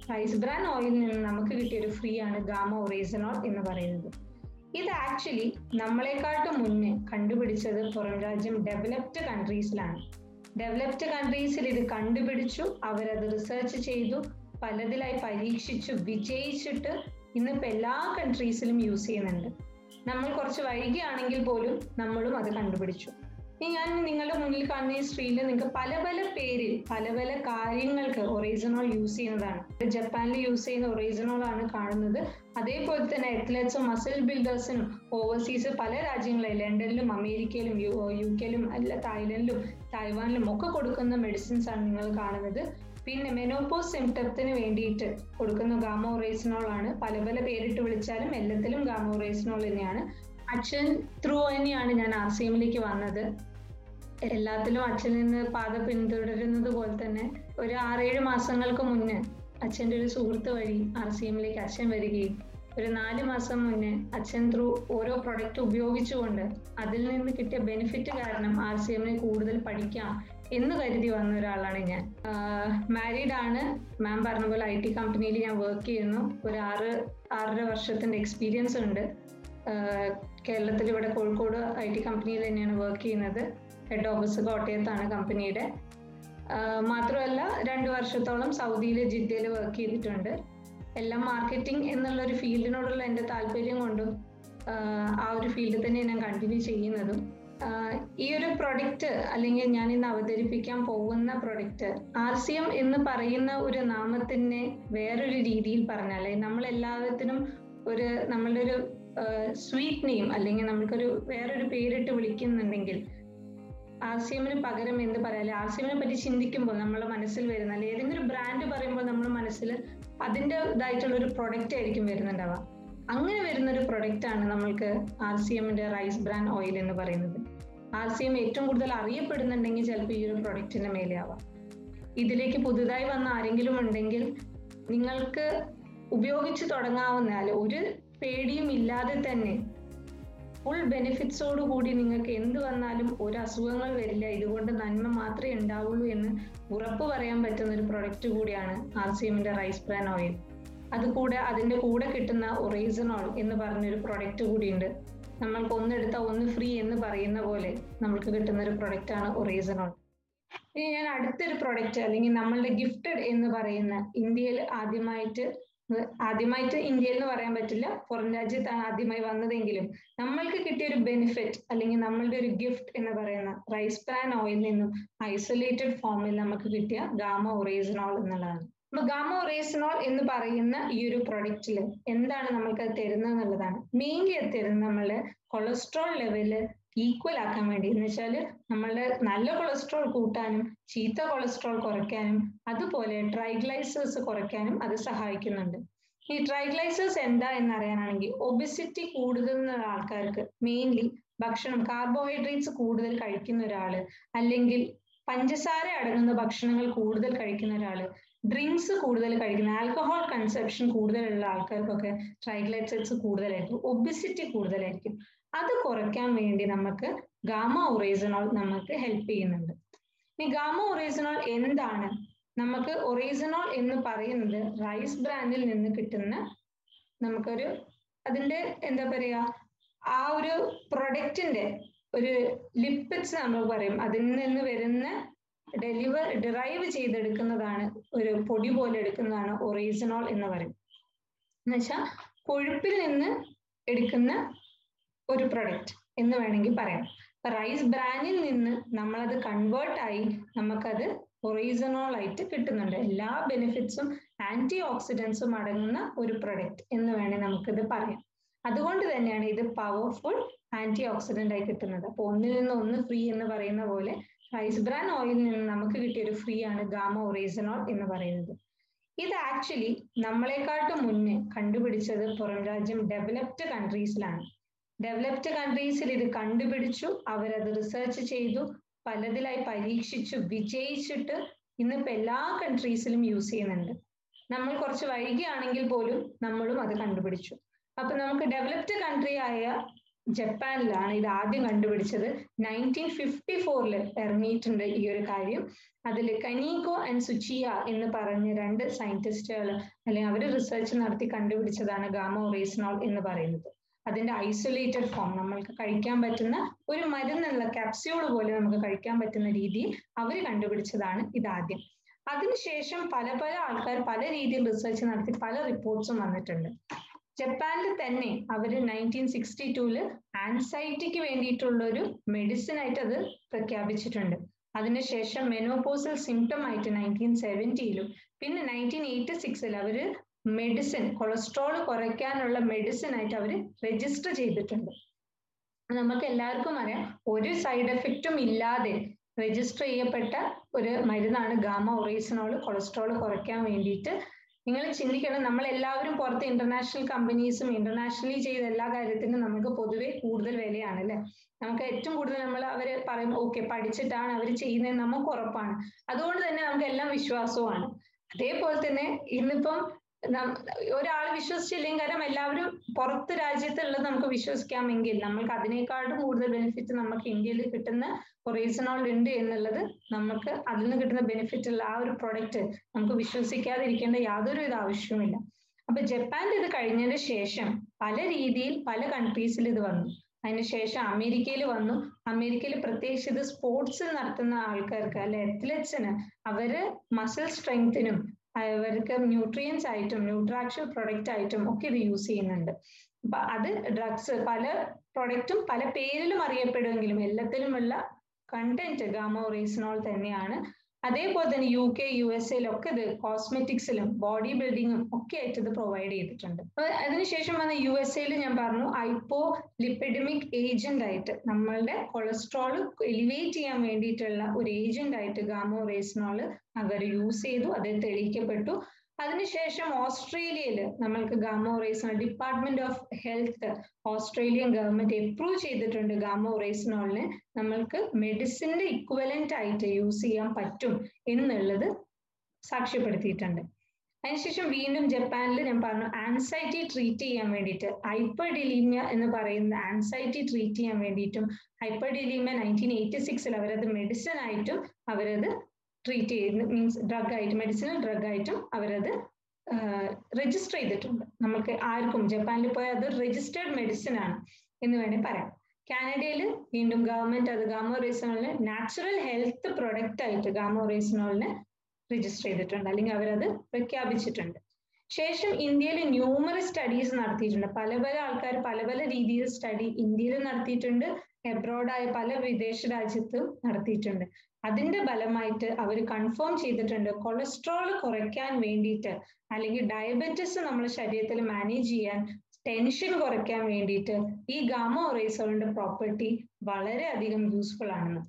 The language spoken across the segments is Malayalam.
റൈസ് ബ്രാൻ ഓയിലിൽ നിന്ന് നമുക്ക് കിട്ടിയ ഒരു ഫ്രീ ആണ് ഗാമ ഒറേസനോൾ എന്ന് പറയുന്നത് ഇത് ആക്ച്വലി നമ്മളെക്കാട്ടും മുന്നേ കണ്ടുപിടിച്ചത് പുറം രാജ്യം ഡെവലപ്ഡ് കൺട്രീസിലാണ് ഡെവലപ്ഡ് കൺട്രീസിൽ ഇത് കണ്ടുപിടിച്ചു അവരത് റിസർച്ച് ചെയ്തു പലതിലായി പരീക്ഷിച്ചു വിജയിച്ചിട്ട് ഇന്നിപ്പോൾ എല്ലാ കൺട്രീസിലും യൂസ് ചെയ്യുന്നുണ്ട് നമ്മൾ കുറച്ച് വൈകിയാണെങ്കിൽ പോലും നമ്മളും അത് കണ്ടുപിടിച്ചു ഇനി ഞാൻ നിങ്ങളുടെ മുന്നിൽ കാണുന്ന ഈ സ്ക്രീനിൽ നിങ്ങൾക്ക് പല പല പേരിൽ പല പല കാര്യങ്ങൾക്ക് ഒറേസനോൾ യൂസ് ചെയ്യുന്നതാണ് ജപ്പാനിൽ യൂസ് ചെയ്യുന്ന ഒറേസനോൾ ആണ് കാണുന്നത് അതേപോലെ തന്നെ അത്ലറ്റ്സും മസിൽ ബിൽഡേഴ്സിനും ഓവർസീസ് പല രാജ്യങ്ങളിൽ ലണ്ടനിലും അമേരിക്കയിലും യു യു കെയിലും അല്ല തായ്ലൻഡിലും തായ്വാനിലും ഒക്കെ കൊടുക്കുന്ന മെഡിസിൻസ് ആണ് നിങ്ങൾ കാണുന്നത് പിന്നെ മെനോപോസ് സിംറ്റത്തിന് വേണ്ടിയിട്ട് കൊടുക്കുന്ന ഗാമ ഒറേസനോൾ ആണ് പല പല പേരിട്ട് വിളിച്ചാലും എല്ലാത്തിലും ഗാമ ഒറേസനോൾ തന്നെയാണ് അച്ഛൻ ത്രൂ തന്നെയാണ് ഞാൻ ആർ സി എമ്മിലേക്ക് വന്നത് എല്ലാത്തിലും അച്ഛൻ നിന്ന് പാത പിന്തുടരുന്നത് പോലെ തന്നെ ഒരു ആറേഴ് മാസങ്ങൾക്ക് മുന്നേ അച്ഛൻ്റെ ഒരു സുഹൃത്ത് വഴി ആർ സി എമ്മിലേക്ക് അച്ഛൻ വരികയും ഒരു നാല് മാസം മുന്നേ അച്ഛൻ ത്രൂ ഓരോ പ്രൊഡക്റ്റ് ഉപയോഗിച്ചുകൊണ്ട് അതിൽ നിന്ന് കിട്ടിയ ബെനിഫിറ്റ് കാരണം ആർ സി എമ്മിനെ കൂടുതൽ പഠിക്കാം എന്ന് കരുതി വന്ന ഒരാളാണ് ഞാൻ മാരീഡ് ആണ് മാം പറഞ്ഞ പോലെ ഐ ടി കമ്പനിയിൽ ഞാൻ വർക്ക് ചെയ്യുന്നു ഒരു ആറ് ആറര വർഷത്തിന്റെ എക്സ്പീരിയൻസ് ഉണ്ട് കേരളത്തിൽ ഇവിടെ കോഴിക്കോട് ഐ ടി കമ്പനിയിൽ തന്നെയാണ് വർക്ക് ചെയ്യുന്നത് ഹെഡ് ഓഫീസ് കോട്ടയത്താണ് കമ്പനിയുടെ മാത്രമല്ല രണ്ട് വർഷത്തോളം സൗദിയിൽ ജിദ്ദയിൽ വർക്ക് ചെയ്തിട്ടുണ്ട് എല്ലാം മാർക്കറ്റിംഗ് എന്നുള്ള ഒരു ഫീൽഡിനോടുള്ള എൻ്റെ താല്പര്യം കൊണ്ടും ആ ഒരു ഫീൽഡിൽ തന്നെ ഞാൻ കണ്ടിന്യൂ ചെയ്യുന്നതും ഈ ഒരു പ്രൊഡക്റ്റ് അല്ലെങ്കിൽ ഞാൻ ഇന്ന് അവതരിപ്പിക്കാൻ പോകുന്ന പ്രൊഡക്റ്റ് ആർ സി എം എന്ന് പറയുന്ന ഒരു നാമത്തിനെ വേറൊരു രീതിയിൽ പറഞ്ഞാൽ നമ്മൾ എല്ലാത്തിനും ഒരു നമ്മളുടെ ഒരു സ്വീറ്റ് നെയിം അല്ലെങ്കിൽ നമുക്കൊരു വേറൊരു പേരിട്ട് വിളിക്കുന്നുണ്ടെങ്കിൽ ആർ സി എമ്മിന് പകരം എന്ത് പറയാല്ലേ ആർ സി എമ്മിനെ പറ്റി ചിന്തിക്കുമ്പോൾ നമ്മളെ മനസ്സിൽ വരുന്ന അല്ലെങ്കിൽ ഏതെങ്കിലും ബ്രാൻഡ് പറയുമ്പോൾ നമ്മുടെ മനസ്സിൽ അതിൻ്റെ ഇതായിട്ടുള്ള ഒരു പ്രൊഡക്റ്റ് ആയിരിക്കും വരുന്നുണ്ടാവുക അങ്ങനെ വരുന്ന ഒരു പ്രൊഡക്റ്റ് ആണ് നമ്മൾക്ക് ആർ സി എമ്മിന്റെ റൈസ് ബ്രാൻ ഓയിൽ എന്ന് പറയുന്നത് ആർ സി എം ഏറ്റവും കൂടുതൽ അറിയപ്പെടുന്നുണ്ടെങ്കിൽ ചിലപ്പോൾ ഈ ഒരു പ്രൊഡക്റ്റിന്റെ മേലെ ആവാം ഇതിലേക്ക് പുതുതായി വന്ന ആരെങ്കിലും ഉണ്ടെങ്കിൽ നിങ്ങൾക്ക് ഉപയോഗിച്ച് തുടങ്ങാവുന്ന അല്ലെ ഒരു പേടിയും ഇല്ലാതെ തന്നെ ഫുൾ ബെനിഫിറ്റ്സോട് കൂടി നിങ്ങൾക്ക് എന്ത് വന്നാലും ഒരു അസുഖങ്ങൾ വരില്ല ഇതുകൊണ്ട് നന്മ മാത്രമേ ഉണ്ടാവുള്ളൂ എന്ന് ഉറപ്പ് പറയാൻ പറ്റുന്ന ഒരു പ്രൊഡക്റ്റ് കൂടിയാണ് ആർ സി എമ്മിന്റെ റൈസ് ബ്രാൻ ഓയിൽ അതുകൂടെ അതിന്റെ കൂടെ കിട്ടുന്ന ഒറേസനോൾ എന്ന് പറഞ്ഞൊരു പ്രൊഡക്റ്റ് കൂടിയുണ്ട് നമ്മൾക്ക് ഒന്നെടുത്ത ഒന്ന് ഫ്രീ എന്ന് പറയുന്ന പോലെ നമ്മൾക്ക് കിട്ടുന്ന ഒരു പ്രൊഡക്റ്റ് ആണ് ഒറേസനോൾ ഇനി ഞാൻ അടുത്തൊരു പ്രൊഡക്റ്റ് അല്ലെങ്കിൽ നമ്മളുടെ ഗിഫ്റ്റഡ് എന്ന് പറയുന്ന ഇന്ത്യയിൽ ആദ്യമായിട്ട് ആദ്യമായിട്ട് ഇന്ത്യയിൽ എന്ന് പറയാൻ പറ്റില്ല പുറം രാജ്യത്താണ് ആദ്യമായി വന്നതെങ്കിലും നമ്മൾക്ക് കിട്ടിയ ഒരു ബെനിഫിറ്റ് അല്ലെങ്കിൽ നമ്മളുടെ ഒരു ഗിഫ്റ്റ് എന്ന് പറയുന്ന റൈസ് ബ്രാൻ ഓയിൽ നിന്നും ഐസൊലേറ്റഡ് ഫോമിൽ നമുക്ക് കിട്ടിയ ഗാമ ഒറേസനോൾ എന്നുള്ളതാണ് അപ്പൊ ഗാമ ഒറേസനോൾ എന്ന് പറയുന്ന ഈ ഒരു പ്രൊഡക്റ്റിൽ എന്താണ് നമ്മൾക്ക് അത് തരുന്നത് എന്നുള്ളതാണ് മെയിൻലി അത് തരുന്നത് നമ്മള് കൊളസ്ട്രോൾ ലെവല് ഈക്വൽ ആക്കാൻ വേണ്ടി എന്ന് വെച്ചാൽ നമ്മളുടെ നല്ല കൊളസ്ട്രോൾ കൂട്ടാനും ചീത്ത കൊളസ്ട്രോൾ കുറയ്ക്കാനും അതുപോലെ ട്രൈഗ്ലൈസേഴ്സ് കുറയ്ക്കാനും അത് സഹായിക്കുന്നുണ്ട് ഈ ട്രൈഗ്ലൈസേഴ്സ് എന്താ എന്നറിയാനാണെങ്കിൽ ഒബിസിറ്റി കൂടുതലുള്ള ആൾക്കാർക്ക് മെയിൻലി ഭക്ഷണം കാർബോഹൈഡ്രേറ്റ്സ് കൂടുതൽ കഴിക്കുന്ന ഒരാള് അല്ലെങ്കിൽ പഞ്ചസാര അടങ്ങുന്ന ഭക്ഷണങ്ങൾ കൂടുതൽ കഴിക്കുന്ന ഒരാള് ഡ്രിങ്ക്സ് കൂടുതൽ കഴിക്കുന്ന ആൽക്കഹോൾ കൺസപ്ഷൻ കൂടുതലുള്ള ആൾക്കാർക്കൊക്കെ ട്രൈഗ്ലൈസൈഡ്സ് കൂടുതലായിരിക്കും ഒബിസിറ്റി കൂടുതലായിരിക്കും അത് കുറയ്ക്കാൻ വേണ്ടി നമുക്ക് ഗാമ ഒറേസനോൾ നമുക്ക് ഹെൽപ്പ് ചെയ്യുന്നുണ്ട് ഇനി ഗാമ ഒറേസനോൾ എന്താണ് നമുക്ക് ഒറേസനോൾ എന്ന് പറയുന്നത് റൈസ് ബ്രാൻഡിൽ നിന്ന് കിട്ടുന്ന നമുക്കൊരു അതിന്റെ എന്താ പറയാ ആ ഒരു പ്രൊഡക്റ്റിന്റെ ഒരു ലിപ്പിഡ്സ് നമ്മൾ പറയും അതിൽ നിന്ന് വരുന്ന ഡെലിവർ ഡിറൈവ് ചെയ്തെടുക്കുന്നതാണ് ഒരു പൊടി പോലെ എടുക്കുന്നതാണ് ഒറേസനോൾ എന്ന് പറയും എന്നുവെച്ചാൽ കൊഴുപ്പിൽ നിന്ന് എടുക്കുന്ന ഒരു പ്രൊഡക്റ്റ് എന്ന് വേണമെങ്കിൽ പറയാം റൈസ് ബ്രാനിൽ നിന്ന് നമ്മളത് കൺവേർട്ട് ആയി നമുക്കത് ഒറീസനോൾ ആയിട്ട് കിട്ടുന്നുണ്ട് എല്ലാ ബെനിഫിറ്റ്സും ആന്റി ഓക്സിഡൻസും അടങ്ങുന്ന ഒരു പ്രൊഡക്റ്റ് എന്ന് വേണമെങ്കിൽ നമുക്കിത് പറയാം അതുകൊണ്ട് തന്നെയാണ് ഇത് പവർഫുൾ ആന്റി ഓക്സിഡന്റ് ആയി കിട്ടുന്നത് അപ്പൊ ഒന്നിൽ നിന്ന് ഒന്ന് ഫ്രീ എന്ന് പറയുന്ന പോലെ റൈസ് ബ്രാൻ ഓയിലിൽ നിന്ന് നമുക്ക് കിട്ടിയ ഒരു ഫ്രീ ആണ് ഗാമ ഒറീസനോൾ എന്ന് പറയുന്നത് ഇത് ആക്ച്വലി നമ്മളെക്കാട്ടും മുന്നേ കണ്ടുപിടിച്ചത് പുറം രാജ്യം ഡെവലപ്ഡ് കൺട്രീസിലാണ് ഡെവലപ്ഡ് കൺട്രീസിൽ ഇത് കണ്ടുപിടിച്ചു അവരത് റിസർച്ച് ചെയ്തു പലതിലായി പരീക്ഷിച്ചു വിജയിച്ചിട്ട് ഇന്നിപ്പോ എല്ലാ കൺട്രീസിലും യൂസ് ചെയ്യുന്നുണ്ട് നമ്മൾ കുറച്ച് വൈകിയാണെങ്കിൽ പോലും നമ്മളും അത് കണ്ടുപിടിച്ചു അപ്പൊ നമുക്ക് ഡെവലപ്ഡ് കൺട്രി ആയ ജപ്പാനിലാണ് ഇത് ആദ്യം കണ്ടുപിടിച്ചത് നയൻറ്റീൻ ഫിഫ്റ്റി ഫോറിൽ ഇറങ്ങിയിട്ടുണ്ട് ഈ ഒരു കാര്യം അതിൽ കനീകോ ആൻഡ് സുച്ചിയ എന്ന് പറഞ്ഞ രണ്ട് സയന്റിസ്റ്റുകൾ അല്ലെങ്കിൽ അവർ റിസർച്ച് നടത്തി കണ്ടുപിടിച്ചതാണ് ഗാമ ഒറേസിനോൾ എന്ന് പറയുന്നത് അതിന്റെ ഐസൊലേറ്റഡ് ഫോം നമ്മൾക്ക് കഴിക്കാൻ പറ്റുന്ന ഒരു മരുന്നുള്ള ക്യാപ്സ്യൂൾ പോലെ നമുക്ക് കഴിക്കാൻ പറ്റുന്ന രീതിയിൽ അവർ കണ്ടുപിടിച്ചതാണ് ഇതാദ്യം അതിനുശേഷം പല പല ആൾക്കാർ പല രീതിയിൽ റിസർച്ച് നടത്തി പല റിപ്പോർട്ട്സും വന്നിട്ടുണ്ട് ജപ്പാനിൽ തന്നെ അവർ നയൻറ്റീൻ സിക്സ്റ്റി ടൂല് ആൻസൈറ്റിക്ക് വേണ്ടിയിട്ടുള്ള ഒരു മെഡിസിൻ ആയിട്ട് അത് പ്രഖ്യാപിച്ചിട്ടുണ്ട് അതിനുശേഷം മെനോപോസൽ സിംറ്റം ആയിട്ട് നയൻറ്റീൻ സെവൻറ്റിയിലും പിന്നെ നയൻറ്റീൻ എയ്റ്റി സിക്സിൽ അവര് മെഡിസിൻ കൊളസ്ട്രോൾ കുറയ്ക്കാനുള്ള മെഡിസിൻ ആയിട്ട് അവർ രജിസ്റ്റർ ചെയ്തിട്ടുണ്ട് നമുക്ക് എല്ലാവർക്കും അറിയാം ഒരു സൈഡ് എഫക്റ്റും ഇല്ലാതെ രജിസ്റ്റർ ചെയ്യപ്പെട്ട ഒരു മരുന്നാണ് ഗാമ ഒറേസിനോൾ കൊളസ്ട്രോൾ കുറയ്ക്കാൻ വേണ്ടിയിട്ട് നിങ്ങൾ ചിന്തിക്കണം നമ്മൾ എല്ലാവരും പുറത്ത് ഇന്റർനാഷണൽ കമ്പനീസും ഇന്റർനാഷണലി ചെയ്ത എല്ലാ കാര്യത്തിനും നമുക്ക് പൊതുവെ കൂടുതൽ വിലയാണ് അല്ലെ നമുക്ക് ഏറ്റവും കൂടുതൽ നമ്മൾ അവർ പറയും ഓക്കെ പഠിച്ചിട്ടാണ് അവർ ചെയ്യുന്നത് നമുക്ക് ഉറപ്പാണ് അതുകൊണ്ട് തന്നെ നമുക്ക് എല്ലാം വിശ്വാസവുമാണ് അതേപോലെ തന്നെ ഇന്നിപ്പം ഒരാൾ വിശ്വസിച്ചില്ലെങ്കിൽ കാരണം എല്ലാവരും പുറത്ത് രാജ്യത്തുള്ളത് നമുക്ക് വിശ്വസിക്കാമെങ്കിൽ നമ്മൾക്ക് അതിനേക്കാളും കൂടുതൽ ബെനിഫിറ്റ് നമുക്ക് ഇന്ത്യയിൽ കിട്ടുന്ന ഒറേസനോൾ ഉണ്ട് എന്നുള്ളത് നമുക്ക് അതിൽ നിന്ന് കിട്ടുന്ന ബെനിഫിറ്റ് ഉള്ള ആ ഒരു പ്രൊഡക്റ്റ് നമുക്ക് വിശ്വസിക്കാതിരിക്കേണ്ട യാതൊരു ഇത് ആവശ്യവുമില്ല അപ്പൊ ജപ്പാനിൽ ഇത് കഴിഞ്ഞതിന് ശേഷം പല രീതിയിൽ പല കൺട്രീസിൽ ഇത് വന്നു അതിനുശേഷം അമേരിക്കയിൽ വന്നു അമേരിക്കയിൽ പ്രത്യേകിച്ച് ഇത് സ്പോർട്സ് നടത്തുന്ന ആൾക്കാർക്ക് അല്ലെ അത്ലറ്റ്സിന് അവര് മസിൽ സ്ട്രെങ്തിനും അവർക്ക് ന്യൂട്രിയൻസ് ആയിട്ടും ന്യൂട്രാക്ഷൻ പ്രൊഡക്റ്റ് ആയിട്ടും ഒക്കെ ഇത് യൂസ് ചെയ്യുന്നുണ്ട് അപ്പൊ അത് ഡ്രഗ്സ് പല പ്രൊഡക്റ്റും പല പേരിലും അറിയപ്പെടുമെങ്കിലും എല്ലാത്തിലുമുള്ള കണ്ടന്റ് ഗാമോറേസിനോൾ തന്നെയാണ് അതേപോലെ തന്നെ യു കെ യു എസ് എയിലൊക്കെ ഇത് കോസ്മെറ്റിക്സിലും ബോഡി ബിൽഡിങ്ങും ഒക്കെ ആയിട്ട് ഇത് പ്രൊവൈഡ് ചെയ്തിട്ടുണ്ട് അതിനുശേഷം വന്ന യു എസ് എയിൽ ഞാൻ പറഞ്ഞു ഐപ്പോ ലിപ്പിഡമിക് ഏജന്റ് ആയിട്ട് നമ്മളുടെ കൊളസ്ട്രോൾ എലിവേറ്റ് ചെയ്യാൻ വേണ്ടിയിട്ടുള്ള ഒരു ഏജന്റ് ആയിട്ട് ഗാമോറേസിനോൾ അവർ യൂസ് ചെയ്തു അത് തെളിയിക്കപ്പെട്ടു അതിനുശേഷം ഓസ്ട്രേലിയയിൽ നമ്മൾക്ക് gamma oryzanol department of health Australian government approve ചെയ്തിട്ടുണ്ട് ഗാമോറേസിനോളിനെ നമ്മൾക്ക് മെഡിസിന്റെ ഇക്വലന്റ് ആയിട്ട് യൂസ് ചെയ്യാൻ പറ്റും എന്നുള്ളത് സാക്ഷ്യപ്പെടുത്തിയിട്ടുണ്ട് അതിനുശേഷം വീണ്ടും ജപ്പാനിൽ ഞാൻ പറഞ്ഞു ആൻസൈറ്റി ട്രീറ്റ് ചെയ്യാൻ വേണ്ടിയിട്ട് ഹൈപ്പർഡിലീമിയ എന്ന് പറയുന്ന ആൻസൈറ്റി ട്രീറ്റ് ചെയ്യാൻ വേണ്ടിയിട്ടും ഹൈപ്പർഡിലീമിയ നയൻറ്റീൻ എയ്റ്റി സിക്സിൽ അവരത് മെഡിസിൻ ആയിട്ടും അവരത് ട്രീറ്റ് ചെയ്യുന്നു മീൻസ് ഡ്രഗ് ആയിട്ട് മെഡിസിനൽ ഡ്രഗ് ആയിട്ടും അവരത് രജിസ്റ്റർ ചെയ്തിട്ടുണ്ട് നമുക്ക് ആർക്കും ജപ്പാനിൽ പോയാൽ അത് രജിസ്റ്റേർഡ് മെഡിസിൻ ആണ് എന്ന് വേണേൽ പറയാം കാനഡയിൽ വീണ്ടും ഗവൺമെന്റ് അത് ഗാമോറേസിനോളിന് നാച്ചുറൽ ഹെൽത്ത് പ്രൊഡക്റ്റ് ആയിട്ട് ഗാമോറേസിനോളിനെ രജിസ്റ്റർ ചെയ്തിട്ടുണ്ട് അല്ലെങ്കിൽ അവരത് പ്രഖ്യാപിച്ചിട്ടുണ്ട് ശേഷം ഇന്ത്യയിൽ ന്യൂമറസ് സ്റ്റഡീസ് നടത്തിയിട്ടുണ്ട് പല പല ആൾക്കാർ പല പല രീതിയിൽ സ്റ്റഡി ഇന്ത്യയിൽ നടത്തിയിട്ടുണ്ട് എബ്രോഡായ പല വിദേശ രാജ്യത്തും നടത്തിയിട്ടുണ്ട് അതിന്റെ ഫലമായിട്ട് അവർ കൺഫേം ചെയ്തിട്ടുണ്ട് കൊളസ്ട്രോൾ കുറയ്ക്കാൻ വേണ്ടിയിട്ട് അല്ലെങ്കിൽ ഡയബറ്റിസ് നമ്മുടെ ശരീരത്തിൽ മാനേജ് ചെയ്യാൻ ടെൻഷൻ കുറയ്ക്കാൻ വേണ്ടിയിട്ട് ഈ ഗാമ ഒറേസോളിന്റെ പ്രോപ്പർട്ടി വളരെയധികം യൂസ്ഫുൾ ആണെന്ന്